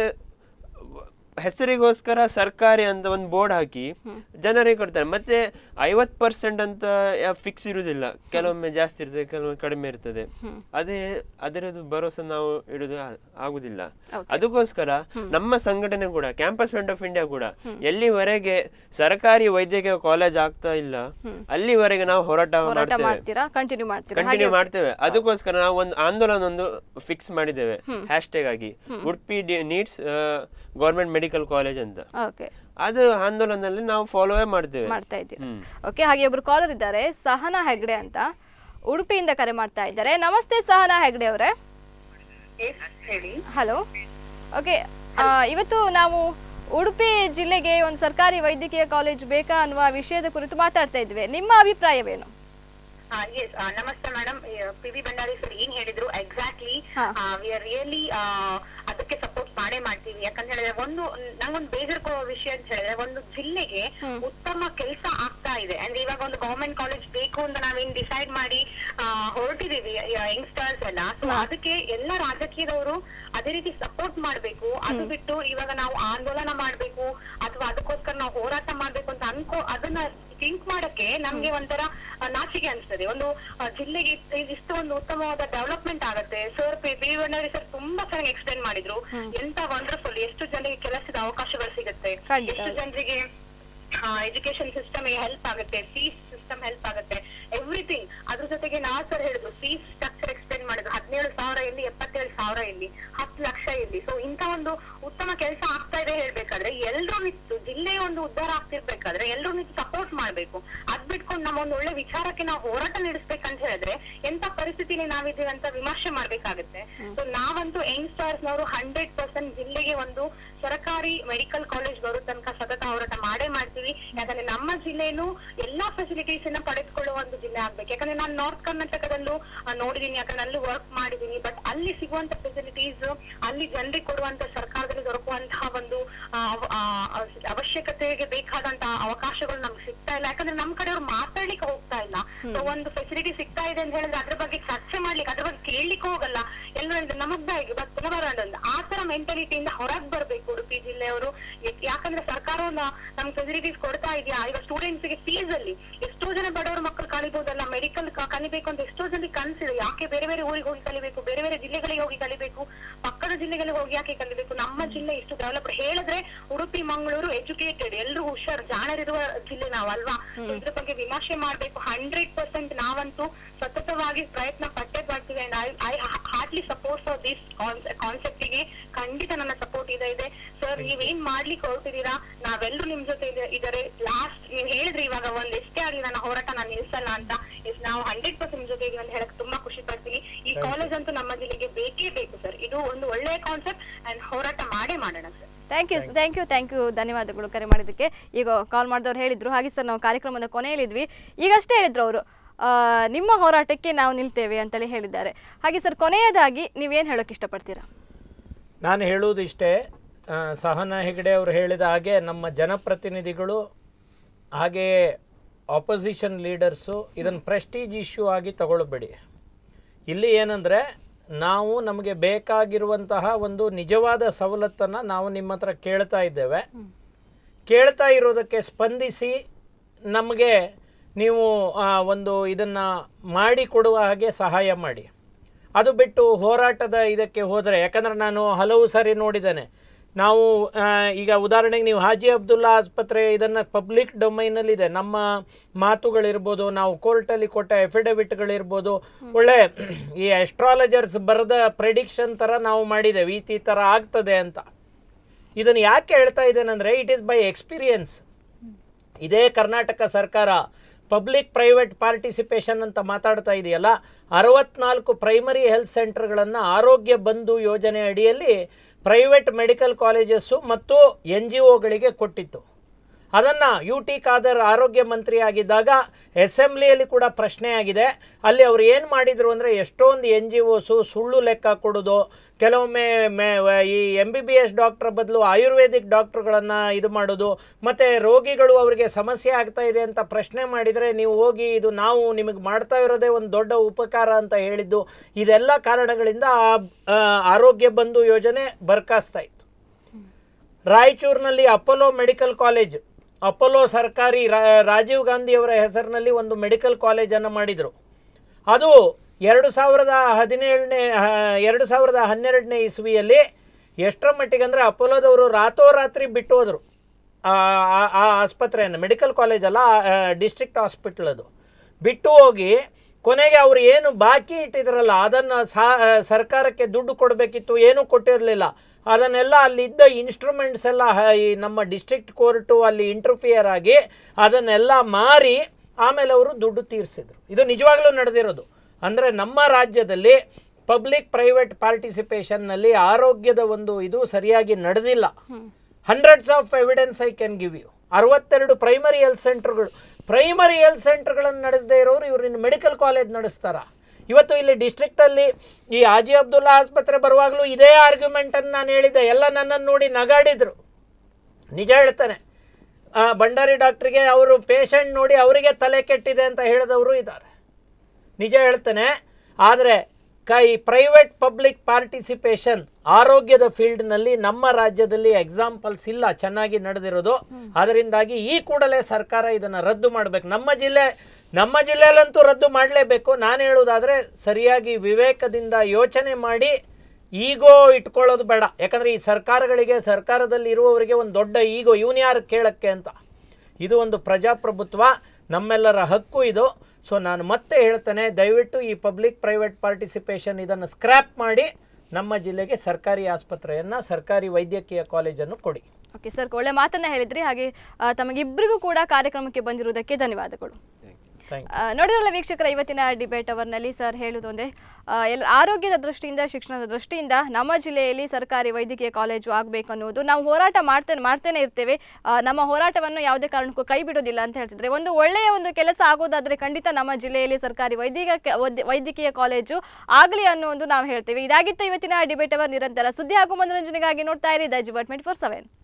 ಹೆಸರಿಗೋಸ್ಕರ ಸರ್ಕಾರಿ ಅಂತ ಒಂದು ಬೋರ್ಡ್ ಹಾಕಿ ಜನರಿಗೆ ಕೊಡ್ತಾರೆ ಮತ್ತೆ ಐವತ್ ಪರ್ಸೆಂಟ್ ಅಂತ ಫಿಕ್ಸ್ ಇರುವುದಿಲ್ಲ ಕೆಲವೊಮ್ಮೆ ಜಾಸ್ತಿ ಇರ್ತದೆ ಕೆಲವೊಮ್ಮೆ ಕಡಿಮೆ ಇರ್ತದೆ ಅದೇ ಅದರದ್ದು ಭರೋಸೆ ನಾವು ಇಡುದು ಆ- ಆಗುದಿಲ್ಲ ಅದಕ್ಕೋಸ್ಕರ ನಮ್ಮ ಸಂಘಟನೆ ಕೂಡ ಕ್ಯಾಂಪಸ್ ಫ್ರಂಟ್ ಆಫ್ ಇಂಡಿಯಾ ಕೂಡ ಎಲ್ಲಿವರೆಗೆ ಸರ್ಕಾರಿ ವೈದ್ಯಕೀಯ ಕಾಲೇಜ್ ಆಗ್ತಾ ಇಲ್ಲ ಅಲ್ಲಿವರೆಗೆ ನಾವು ಹೋರಾಟ ಹೋರಾಟ ಮಾಡ್ತೇವೆ ಮಾಡ್ತೀರಾ ಕಂಟಿನ್ಯೂ ಮಾಡ್ತೀರಾ ಕಂಟಿನ್ಯೂ ಮಾಡ್ತೇವೆ ಅದಕ್ಕೋಸ್ಕರ ನಾವು ಒಂದು ಆಂದೋಲನ ಒಂದು ಫಿಕ್ಸ್ ಮಾಡಿದ್ದೇವೆ ಹ್ಯಾಶ್ ಟ್ಯಾಗ್ ಆಗಿ Udupi needs government medical college ಅಂತ ಓಕೆ ಅದು ಆಂದೋಲನದಲ್ಲಿ ನಾವು ಫಾಲೋವೇ ಮಾಡ್ತೇವೆ ಮಾಡ್ತಾ ಇದ್ದೀರಾ ಹ್ಮ್. ಓಕೆ ಹಾಗೆ ಒಬ್ರು ಕಾಲರ್ ಇದ್ದಾರೆ ಸಹನಾ ಹೆಗ್ಡೆ ಅಂತ ಉಡುಪಿಯಿಂದ ಕರೆ ಮಾಡ್ತಾ ಇದ್ದಾರೆ ನಮಸ್ತೆ ಸಹನಾ ಹೆಗ್ಡೆ ಅವರೇ ಹೇಳಿ ಹಲೋ ಓಕೆ ಇವತ್ತು ನಾವು ಉಡುಪಿ ಜಿಲ್ಲೆಗೆ ಒಂದು ಸರ್ಕಾರಿ ವೈದ್ಯಕೀಯ ಕಾಲೇಜ್ ಬೇಕಾ ಅನ್ನುವ ವಿಷಯದ ಕುರಿತು ಮಾತಾಡ್ತಾ ಇದ್ವಿ ನಿಮ್ಮ ಅಭಿಪ್ರಾಯವೇನು ಎಸ್ ನಮಸ್ತೆ ಮೇಡಮ್ ಪಿ ವಿ ಭಂಡಾರಿ ಸರ್ ಏನ್ ಹೇಳಿದ್ರು ಎಕ್ಸಾಕ್ಟ್ಲಿ ಹಾ. ವಿ ಆರ್ ರಿಯಲಿ ಅದಕ್ಕೆ ಸಪೋರ್ಟ್ ಮಾಡೇ ಮಾಡ್ತೀವಿ ಯಾಕಂತ ಹೇಳಿದ್ರೆ ಒಂದು ನಂಗೊಂದು ಬೇಜಾರ್ಕೋ ವಿಷಯ ಅಂತ ಹೇಳಿದ್ರೆ ಒಂದು ಜಿಲ್ಲೆಗೆ ಉತ್ತಮ ಕೆಲಸ ಆಗ್ತಾ ಇದೆ ಅಂದ್ರೆ ಇವಾಗ ಒಂದು ಗವರ್ಮೆಂಟ್ ಕಾಲೇಜ್ ಬೇಕು ಅಂತ ನಾವೇನ್ ಡಿಸೈಡ್ ಮಾಡಿ ಆ, ಹೊರಟಿದೀವಿ ಯಂಗ್ಸ್ಟರ್ಸ್ ಎಲ್ಲ ಸೊ ಅದಕ್ಕೆ ಎಲ್ಲ ರಾಜಕೀಯದವರು ಅದೇ ರೀತಿ ಸಪೋರ್ಟ್ ಮಾಡ್ಬೇಕು ಅದು ಬಿಟ್ಟು ಇವಾಗ ನಾವು ಆಂದೋಲನ ಮಾಡ್ಬೇಕು ಅಥವಾ ಅದಕ್ಕೋಸ್ಕರ ನಾವು ಹೋರಾಟ ಮಾಡ್ಬೇಕು ಅಂತ ಅನ್ಕೋ ಅದನ್ನ ಥಿಂಕ್ ಮಾಡಕ್ಕೆ ನಮ್ಗೆ ಒಂಥರ ಆ, ನಾಚಿಕೆ ಅನ್ಸ್ತದೆ ಒಂದು ಆ, ಜಿಲ್ಲೆಗೆ ಇಷ್ಟು- ಇಷ್ಟು ಒಂದು ಉತ್ತಮವಾದ ಡೆವಲಪ್ಮೆಂಟ್ ಆಗುತ್ತೆ sir P B Bhandari sir ತುಂಬಾ ಚೆನ್ನಾಗಿ ಎಕ್ಸ್ಪ್ಲೈನ್ ಮಾಡಿದ್ರು ಎಂತ ವಂಡರ್ಫುಲ್ ಎಷ್ಟು ಜನರಿಗೆ ಕೆಲಸದ ಅವಕಾಶಗಳು ಸಿಗುತ್ತೆ ಖಂಡಿತ. ಎಷ್ಟು ಜನರಿಗೆ ಎಜುಕೇಶನ್ ಸಿಸ್ಟಮ್ ಹೆಲ್ಪ್ ಆಗುತ್ತೆ ಫೀಸ್ ಸಿಸ್ಟಮ್ ಹೆಲ್ಪ್ ಆಗುತ್ತೆ ಎವ್ರಿಥಿಂಗ್ ಅದ್ರ ಜೊತೆಗೆ ನಾ ಸರ್ ಹೇಳಿದ್ರು ಫೀಸ್ ಸ್ಟ್ರಕ್ಚರ್ ಎಕ್ಸ್ಪ್ಲೇನ್ ಮಾಡಿದ್ರು ಹದಿನೇಳು ಸಾವಿರ ಇಲ್ಲಿ ಎಪ್ಪತ್ತೇಳು ಸಾವಿರ ಇಲ್ಲಿ ಹತ್ತು ಲಕ್ಷ ಇಲ್ಲಿ ಸೊ ಇಂತ ಒಂದು ಉತ್ತಮ ಕೆಲಸ ಆಗ್ತಾ ಇದೆ ಹೇಳ್ಬೇಕಾದ್ರೆ ಎಲ್ರು ನಿಂತು ಜಿಲ್ಲೆ ಒಂದು ಉದ್ಧಾರ ಆಗ್ತಿರ್ಬೇಕಾದ್ರೆ ಎಲ್ರು ನಿಂತು ಸಪೋರ್ಟ್ ಮಾಡ್ಬೇಕು ಅದ್ ಬಿಟ್ಕೊಂಡು ನಮ್ಮ ಒಂದು ಒಳ್ಳೆ ವಿಚಾರಕ್ಕೆ ನಾವು ಹೋರಾಟ ನಡೆಸ್ಬೇಕಂತ ಹೇಳಿದ್ರೆ ಎಂತ ಪರಿಸ್ಥಿತಿಲಿ ನಾವಿದ್ದೀವಿ ಅಂತ ವಿಮರ್ಶೆ ಮಾಡ್ಬೇಕಾಗುತ್ತೆ ಸೊ ನಾವಂತೂ ಯಂಗ್ಸ್ಟರ್ಸ್ ನವರು ಹಂಡ್ರೆಡ್ ಪರ್ಸೆಂಟ್ ಜಿಲ್ಲೆಗೆ ಒಂದು ಸರ್ಕಾರಿ ಮೆಡಿಕಲ್ ಕಾಲೇಜ್ ಬರೋ ತನಕ ಸತತ ಹೋರಾಟ ಮಾಡೇ ಮಾಡ್ತೀವಿ ಯಾಕಂದ್ರೆ ನಮ್ಮ ಜಿಲ್ಲೆನು ಎಲ್ಲಾ ಫೆಸಿಲಿಟೀಸ್ ಅನ್ನ ಪಡೆದುಕೊಳ್ಳುವ ಒಂದು ಜಿಲ್ಲೆ ಆಗ್ಬೇಕು ಯಾಕಂದ್ರೆ ನಾನು ನಾರ್ತ್ ಕರ್ನಾಟಕದಲ್ಲೂ ಆ, ನೋಡಿದೀನಿ ಯಾಕಂದ್ರೆ ಅಲ್ಲೂ ವರ್ಕ್ ಮಾಡಿದೀನಿ ಬಟ್ ಅಲ್ಲಿ ಸಿಗುವಂತ ಫೆಸಿಲಿಟೀಸ್ ಅಲ್ಲಿ ಜನರಿಗೆ ಕೊಡುವಂತ ಸರ್ಕಾರದಲ್ಲಿ ದೊರಕುವಂತಹ ಒಂದು ಆ, ಅವ- ಆ, ಆ, ಅವಶ್ಯಕತೆಗೆ ಬೇಕಾದಂತಹ ಅವಕಾಶಗಳು ನಮ್ಗೆ ಸಿಗ್ತಾ ಇಲ್ಲ ಯಾಕಂದ್ರೆ ನಮ್ ಕಡೆಯವ್ರು ಮಾತಾಡ್ಲಿಕ್ಕೆ ಹೋಗ್ತಾ ಇಲ್ಲ ಸೊ ಒಂದು ಫೆಸಿಲಿಟಿ ಸಿಗ್ತಾ ಇದೆ ಅಂತ ಹೇಳಿದ್ರೆ ಅದ್ರ ಬಗ್ಗೆ ಚರ್ಚೆ ಮಾಡ್ಲಿಕ್ಕೆ ಅದ್ರ ಬಗ್ಗೆ ಕೇಳಲಿಕ್ಕೆ ಹೋಗಲ್ಲ ಎಲ್ಲರೂ ಹೇಳಿದ್ರೆ ನಮಗ್ ಹೇಗೆ ಬಟ್ ಬರೋಣ ಅಂತ ಆ ತರ ಮೆಂಟಾಲಿಟಿಯಿಂದ ಹೊರಗ್ ಬರ್ಬೇಕು ಉಡುಪಿ ಜಿಲ್ಲೆಯವರು ಯಾಕ್- ಯಾಕಂದ್ರೆ ಸರ್ಕಾರವನ್ನ ನಮ್ ಫೆಸಿಲಿಟೀಸ್ ಕೊಡ್ತಾ ಇದೆಯಾ ಈಗ ಸ್ಟೂಡೆಂಟ್ಸ್ ಗೆ ಫೀಸ್ ಅಲ್ಲಿ ಎಷ್ಟೋ ಜನ ಬಡವರ ಮಕ್ಕಳು ಕಲಿಬಹುದಲ್ಲ ಮೆಡಿಕಲ್ ಕಲಿಬೇಕು ಅಂತ ಎಷ್ಟೋ ಜನರಿಗೆ ಕನ್ಸಿದೆ ಯಾಕೆ ಬೇರೆ ಬೇರೆ ಊರಿಗೆ ಹೋಗಿ ಕಲಿಬೇಕು ಬೇರೆ ಬೇರೆ ಜಿಲ್ಲೆಗಳಿಗೆ ಹೋಗಿ ಕಲಿಬೇಕು ಪಕ್ಕದ ಜಿಲ್ಲೆಗಳಿಗೆ ಹೋಗಿ ಯಾಕೆ ಕಲಿಬೇಕು ನಮ್ಮ ಜಿಲ್ಲೆ ಇಷ್ಟು ಡೆವಲಪ್ ಹೇಳಿದ್ರೆ ಉಡುಪಿ ಮಂಗಳೂರು ಎಜುಕೇಟೆಡ್ ಎಲ್ಲರೂ ಹುಷಾರ್ ಜಾಣರಿರುವ ಜಿಲ್ಲೆ ನಾವು ಅಲ್ವಾ So ಇದ್ರ ಬಗ್ಗೆ ವಿಮರ್ಶೆ ಮಾಡ್ಬೇಕು ಹಂಡ್ರೆಡ್ ಪರ್ಸೆಂಟ್ ನಾವಂತೂ ಸತತವಾಗಿ ಪ್ರಯತ್ನ ಪಟ್ಟೆ ಪಡ್ತೀವಿ and I I heartly support for this concept ಗೆ ಖಂಡಿತ ನನ್ನ ಸಪೋರ್ಟ್ ಇದೆ ಇದೆ ಸರ್ ನೀವೇನ್ ಮಾಡ್ಲಿಕ್ಕೆ ಹೊರಟಿದ್ದೀರಾ ನಾವೆಲ್ಲರೂ ನಿಮ್ ಜೊತೆ ಇದೆ- ಇದಾರೆ ಲಾಸ್ಟ್ ನೀವ್ ಹೇಳಿದ್ರಿ ಇವಾಗ ಒಂದ್ ಎಷ್ಟೇ ಆಗ್ಲಿ ನನ್ನ ಹೋರಾಟ ನಾನು ನಿಲ್ಸಲ್ಲ ಅಂತ ಎಸ್ ನಾವು ಹಂಡ್ರೆಡ್ ಪರ್ಸೆಂಟ್ ನಿಮ್ ಜೊತೆ ಇದೀವಿ ಅಂತ ಹೇಳಕ್ ತುಂಬಾ ಖುಷಿ ಪಡ್ತೀನಿ ಈ ಕಾಲೇಜ್ ಅಂತೂ ನಮ್ಮ ಜಿಲ್ಲೆಗೆ ಬೇಕೇ ಬೇಕು ಸರ್ ಇದು ಒಂದು ಒಳ್ಳೆಯ ಕಾನ್ಸೆಪ್ಟ್ ಅಂಡ್ ಹೋರಾಟ ಮಾಡೇ ಮಾಡೋಣ sir thank you thank you thank you ಧನ್ಯವಾದಗಳು ಕರೆ ಮಾಡಿದ್ದಕ್ಕೆ ಈಗ ಕಾಲ್ ಮಾಡಿದವ್ರು ಹೇಳಿದ್ರು ಹಾಗೆ ಸರ್ ನಾವು ಕಾರ್ಯಕ್ರಮದ ಕೊನೆಯಲ್ಲಿದ್ವಿ ಈಗಷ್ಟೇ ಹೇಳಿದ್ರು ಅವರು ಆ, ನಿಮ್ಮ ಹೋರಾಟಕ್ಕೆ ನಾವು ನಿಲ್ತೇವೆ ಅಂತೇಳಿ ಹೇಳಿದ್ದಾರೆ ಹಾಗೆ ಸರ್ ಕೊನೆಯದಾಗಿ ನೀವೇನು ಹೇಳೋಕೆ ಇಷ್ಟಪಡ್ತೀರಾ ನಾನು ಹೇಳುವುದು ಇಷ್ಟೇ ಆ, ಸಹನಾ ಹೆಗಡೆ ಅವರು ಹೇಳಿದ ಹಾಗೆ ನಮ್ಮ ಜನಪ್ರತಿನಿಧಿಗಳು ಹಾಗೆಯೇ ಆಪೋಸಿಷನ್ ಲೀಡರ್ಸು ಇದನ್ನು ಪ್ರೆಸ್ಟೀಜ್ ಇಶ್ಯೂ ಆಗಿ ತಗೊಳ್ಬೇಡಿ ಇಲ್ಲಿ ಏನಂದರೆ ನಾವು ನಮಗೆ ಬೇಕಾಗಿರುವಂತಹ ಒಂದು ನಿಜವಾದ ಸವಲತ್ತನ್ನು ನಾವು ನಿಮ್ಮ ಹತ್ರ ಕೇಳ್ತಾ ಇದ್ದೇವೆ ಕೇಳ್ತಾ ಇರೋದಕ್ಕೆ ಸ್ಪಂದಿಸಿ ನಮಗೆ ನೀವು ಆ, ಒಂದು ಇದನ್ನು ಮಾಡಿ ಕೊಡುವ ಹಾಗೆ ಸಹಾಯ ಮಾಡಿ ಅದು ಬಿಟ್ಟು ಹೋರಾಟದ ಇದಕ್ಕೆ ಹೋದರೆ ಯಾಕಂದರೆ ನಾನು ಹಲವು ಸಾರಿ ನೋಡಿದ್ದೇನೆ ನಾವು ಆ, ಈಗ ಉದಾಹರಣೆಗೆ ನೀವು ಹಾಜಿ ಅಬ್ದುಲ್ಲಾ ಆಸ್ಪತ್ರೆ ಇದನ್ನು ಪಬ್ಲಿಕ್ ಡೊಮೈನಲ್ಲಿದೆ ನಮ್ಮ ಮಾತುಗಳಿರ್ಬೋದು ನಾವು ಕೋರ್ಟಲ್ಲಿ ಕೊಟ್ಟ ಎಫಿಡವಿಟ್ಗಳಿರ್ಬೋದು ಒಳ್ಳೆ ಈ ಅಸ್ಟ್ರಾಲಜರ್ಸ್ ಬರೆದ ಪ್ರೆಡಿಕ್ಷನ್ ಥರ ನಾವು ಮಾಡಿದ್ದೇವೆ ಈ ಈ ಥರ ಆಗ್ತದೆ ಅಂತ ಇದನ್ನು ಯಾಕೆ ಹೇಳ್ತಾ ಇದ್ದೇನೆಂದರೆ ಇಟ್ ಈಸ್ ಬೈ ಎಕ್ಸ್ಪೀರಿಯನ್ಸ್ ಇದೇ ಕರ್ನಾಟಕ ಸರ್ಕಾರ ಪಬ್ಲಿಕ್ ಪ್ರೈವೇಟ್ ಪಾರ್ಟಿಸಿಪೇಷನ್ ಅಂತ ಮಾತಾಡ್ತಾ ಇದೆಯಲ್ಲ ಅರವತ್ನಾಲ್ಕು ಪ್ರೈಮರಿ ಹೆಲ್ತ್ ಸೆಂಟರ್ಗಳನ್ನು ಆರೋಗ್ಯ ಬಂಧು ಯೋಜನೆ ಅಡಿಯಲ್ಲಿ ಪ್ರೈವೇಟ್ ಮೆಡಿಕಲ್ ಕಾಲೇಜಸ್ಸು ಮತ್ತು ಎನ್ ಜಿ ಒಗಳಿಗೆ ಕೊಟ್ಟಿತ್ತು ಅದನ್ನು ಯು ಟಿ ಖಾದರ್ ಆರೋಗ್ಯ ಮಂತ್ರಿ ಆಗಿದ್ದಾಗ ಅಸೆಂಬ್ಲಿಯಲ್ಲಿ ಕೂಡ ಪ್ರಶ್ನೆ ಆಗಿದೆ ಅಲ್ಲಿ ಅವರು ಏನು ಮಾಡಿದರು ಅಂದರೆ ಎಷ್ಟೊಂದು ಎನ್ ಜಿ ಒಸು ಸುಳ್ಳು ಲೆಕ್ಕ ಕೊಡೋದು ಕೆಲವೊಮ್ಮೆ ಮೆ ಈ M B B S doctor ಬದಲು ಆಯುರ್ವೇದಿಕ್ ಡಾಕ್ಟ್ರುಗಳನ್ನು ಇದು ಮಾಡೋದು ಮತ್ತು ರೋಗಿಗಳು ಅವರಿಗೆ ಸಮಸ್ಯೆ ಆಗ್ತಾ ಇದೆ ಅಂತ ಪ್ರಶ್ನೆ ಮಾಡಿದರೆ ನೀವು ಹೋಗಿ ಇದು ನಾವು ನಿಮಗೆ ಮಾಡ್ತಾ ಇರೋದೇ ಒಂದು ದೊಡ್ಡ ಉಪಕಾರ ಅಂತ ಹೇಳಿದ್ದು ಇದೆಲ್ಲ ಕಾರಣಗಳಿಂದ ಆ ಆ, ಆರೋಗ್ಯ ಬಂಧು ಯೋಜನೆ ಬರ್ಕಾಸ್ತಾ ಇತ್ತು ರಾಯಚೂರಿನಲ್ಲಿ ಅಪೋಲೋ ಮೆಡಿಕಲ್ ಕಾಲೇಜ್ ಅಪೋಲೋ ಸರ್ಕಾರಿ ರಾ- ರಾಜೀವ್ ಗಾಂಧಿಯವರ ಹೆಸರಿನಲ್ಲಿ ಒಂದು ಮೆಡಿಕಲ್ ಕಾಲೇಜನ್ನು ಮಾಡಿದರು ಅದು ಎರಡು ಸಾವಿರದ ಹದಿನೇಳನೇ ಎರಡು ಸಾವಿರದ ಹನ್ನೆರಡನೇ ಇಸ್ವಿಯಲ್ಲಿ ಎಷ್ಟರ ಮಟ್ಟಿಗೆ ಅಂದರೆ ಅಪೋಲೋದವರು ರಾತೋರಾತ್ರಿ ಬಿಟ್ಟು ಹೋದರು ಆ ಆ- ಆ ಆಸ್ಪತ್ರೆಯನ್ನು ಮೆಡಿಕಲ್ ಕಾಲೇಜ್ ಅಲ್ಲ ಡಿಸ್ಟ್ರಿಕ್ಟ್ ಹಾಸ್ಪಿಟಲ್ ಅದು ಬಿಟ್ಟು ಹೋಗಿ ಕೊನೆಗೆ ಅವರು ಏನು ಬಾಕಿ ಇಟ್ಟಿದ್ರಲ್ಲ ಅದನ್ನು ಸಾ ಸರ್ಕಾರಕ್ಕೆ ದುಡ್ಡು ಕೊಡಬೇಕಿತ್ತು ಏನೂ ಕೊಟ್ಟಿರಲಿಲ್ಲ ಅದನ್ನೆಲ್ಲ ಅಲ್ಲಿದ್ದ ಇನ್ಸ್ಟ್ರೂಮೆಂಟ್ಸ್ ಎಲ್ಲ ಹ- ಈ ನಮ್ಮ ಡಿಸ್ಟ್ರಿಕ್ಟ್ ಕೋರ್ಟು ಅಲ್ಲಿ ಇಂಟರ್ಫಿಯರ್ ಆಗಿ ಅದನ್ನೆಲ್ಲ ಮಾರಿ ಆಮೇಲೆ ಅವರು ದುಡ್ಡು ತೀರಿಸಿದ್ರು ಇದು ನಿಜವಾಗ್ಲೂ ನಡೆದಿರೋದು ಅಂದರೆ ನಮ್ಮ ರಾಜ್ಯದಲ್ಲಿ ಪಬ್ಲಿಕ್ ಪ್ರೈವೇಟ್ ಪಾರ್ಟಿಸಿಪೇಷನ್ನಲ್ಲಿ ಆರೋಗ್ಯದ ಒಂದು ಇದು ಸರಿಯಾಗಿ ನಡೆದಿಲ್ಲ hundreds of evidence I can give you ಅರವತ್ತೆರಡು ಪ್ರೈಮರಿ ಹೆಲ್ತ್ ಸೆಂಟರ್ಗಳು ಪ್ರೈಮರಿ ಹೆಲ್ತ್ ಸೆಂಟರ್ಗಳನ್ನು ನಡೆಸದೇ ಇರೋರು ಇವರು ಇನ್ನು ಮೆಡಿಕಲ್ ಕಾಲೇಜ್ ನಡೆಸ್ತಾರ ಇವತ್ತು ಇಲ್ಲಿ ಡಿಸ್ಟ್ರಿಕ್ಟಲ್ಲಿ ಈ ಹಾಜಿ ಅಬ್ದುಲ್ಲಾ ಆಸ್ಪತ್ರೆ ಬರುವಾಗಲೂ ಇದೇ ಆರ್ಗ್ಯುಮೆಂಟನ್ನು ನಾನು ಹೇಳಿದ್ದೆ ಎಲ್ಲ ನನ್ನನ್ನು ನೋಡಿ ನಗಾಡಿದರು ನಿಜ ಹೇಳ್ತಾನೆ ಆ, ಭಂಡಾರಿ ಡಾಕ್ಟ್ರಿಗೆ ಅವರು ಪೇಷಂಟ್ ನೋಡಿ ಅವರಿಗೆ ತಲೆ ಕೆಟ್ಟಿದೆ ಅಂತ ಹೇಳಿದವರು ಇದ್ದಾರೆ ನಿಜ ಹೇಳ್ತೇನೆ ಆದರೆ ಕೈ ಪ್ರೈವೇಟ್ ಪಬ್ಲಿಕ್ ಪಾರ್ಟಿಸಿಪೇಷನ್ ಆರೋಗ್ಯದ ಫೀಲ್ಡ್ನಲ್ಲಿ ನಮ್ಮ ರಾಜ್ಯದಲ್ಲಿ ಎಕ್ಸಾಂಪಲ್ಸ್ ಇಲ್ಲ ಚೆನ್ನಾಗಿ ನಡೆದಿರೋದು ಅದರಿಂದಾಗಿ ಈ ಕೂಡಲೇ ಸರ್ಕಾರ ಇದನ್ನು ರದ್ದು ಮಾಡಬೇಕು ನಮ್ಮ ಜಿಲ್ಲೆ ನಮ್ಮ ಜಿಲ್ಲೆಯಲ್ಲಂತೂ ರದ್ದು ಮಾಡಲೇಬೇಕು ನಾನು ಹೇಳುವುದಾದರೆ ಸರಿಯಾಗಿ ವಿವೇಕದಿಂದ ಯೋಚನೆ ಮಾಡಿ ಈಗೋ ಇಟ್ಕೊಳ್ಳೋದು ಬೇಡ ಯಾಕಂದರೆ ಈ ಸರ್ಕಾರಗಳಿಗೆ ಸರ್ಕಾರದಲ್ಲಿ ಇರುವವರಿಗೆ ಒಂದು ದೊಡ್ಡ ಈಗೋ ಇವನು ಯಾರು ಕೇಳಕ್ಕೆ ಅಂತ ಇದು ಒಂದು ಪ್ರಜಾಪ್ರಭುತ್ವ ನಮ್ಮೆಲ್ಲರ ಹಕ್ಕು ಇದು ಸೊ ನಾನು ಮತ್ತೆ ಹೇಳ್ತೇನೆ ದಯವಿಟ್ಟು ಈ ಪಬ್ಲಿಕ್ ಪ್ರೈವೇಟ್ ಪಾರ್ಟಿಸಿಪೇಷನ್ ಇದನ್ನು ಸ್ಕ್ರ್ಯಾಪ್ ಮಾಡಿ ನಮ್ಮ ಜಿಲ್ಲೆಗೆ ಸರ್ಕಾರಿ ಆಸ್ಪತ್ರೆಯನ್ನು ಸರ್ಕಾರಿ ವೈದ್ಯಕೀಯ ಕಾಲೇಜನ್ನು ಕೊಡಿ ಓಕೆ ಸರ್ ಒಳ್ಳೆ ಮಾತನ್ನ ಹೇಳಿದ್ರಿ ಹಾಗೆ ಆ, ತಮಗಿಬ್ಬರಿಗೂ ಕೂಡ ಕಾರ್ಯಕ್ರಮಕ್ಕೆ ಬಂದಿರುವುದಕ್ಕೆ ಧನ್ಯವಾದಗಳು ಥ್ಯಾಂಕ್ ಆ, ನೋಡಿದ್ರಲ್ಲ ವೀಕ್ಷಕರ ಇವತ್ತಿನ ಡಿಬೇಟ್ ಅವರ್ನಲ್ಲಿ ಸರ್ ಹೇಳುವುದು ಒಂದೇ ಆ, ಎಲ್ಲ ಆರೋಗ್ಯದ ದೃಷ್ಟಿಯಿಂದ ಶಿಕ್ಷಣದ ದೃಷ್ಟಿಯಿಂದ ನಮ್ಮ ಜಿಲ್ಲೆಯಲ್ಲಿ ಸರ್ಕಾರಿ ವೈದ್ಯಕೀಯ ಕಾಲೇಜು ಆಗಬೇಕು ಅನ್ನೋದು ನಾವು ಹೋರಾಟ ಮಾಡ್ತೇನೆ ಮಾಡ್ತೇನೆ ಇರ್ತೇವೆ ಆ, ನಮ್ಮ ಹೋರಾಟವನ್ನು ಯಾವುದೇ ಕಾರಣಕ್ಕೂ ಕೈ ಬಿಡೋದಿಲ್ಲ ಅಂತ ಹೇಳ್ತಿದ್ರೆ ಒಂದು ಒಳ್ಳೆಯ ಒಂದು ಕೆಲಸ ಆಗೋದಾದ್ರೆ ಖಂಡಿತ ನಮ್ಮ ಜಿಲ್ಲೆಯಲ್ಲಿ ಸರ್ಕಾರಿ ವೈದ್ಯಕೀಯ ವೈದ್ಯ- ವೈದ್ಯಕೀಯ ಕಾಲೇಜು ಆಗಲಿ ಅನ್ನೋದು ನಾವು ಹೇಳ್ತೇವೆ ಇದಾಗಿತ್ತು ಇವತ್ತಿನ ಡಿಬೇಟ್ ಅವರ್ ನಿರಂತರ ಸುದ್ದಿ ಹಾಗೂ ಮನೋರಂಜನೆಗಾಗಿ ನೋಡ್ತಾ ಇರಿ ದ ಜಿವಟ್ ಟ್ವೆಂಟಿ ಫೋರ್ ಸೆವೆನ್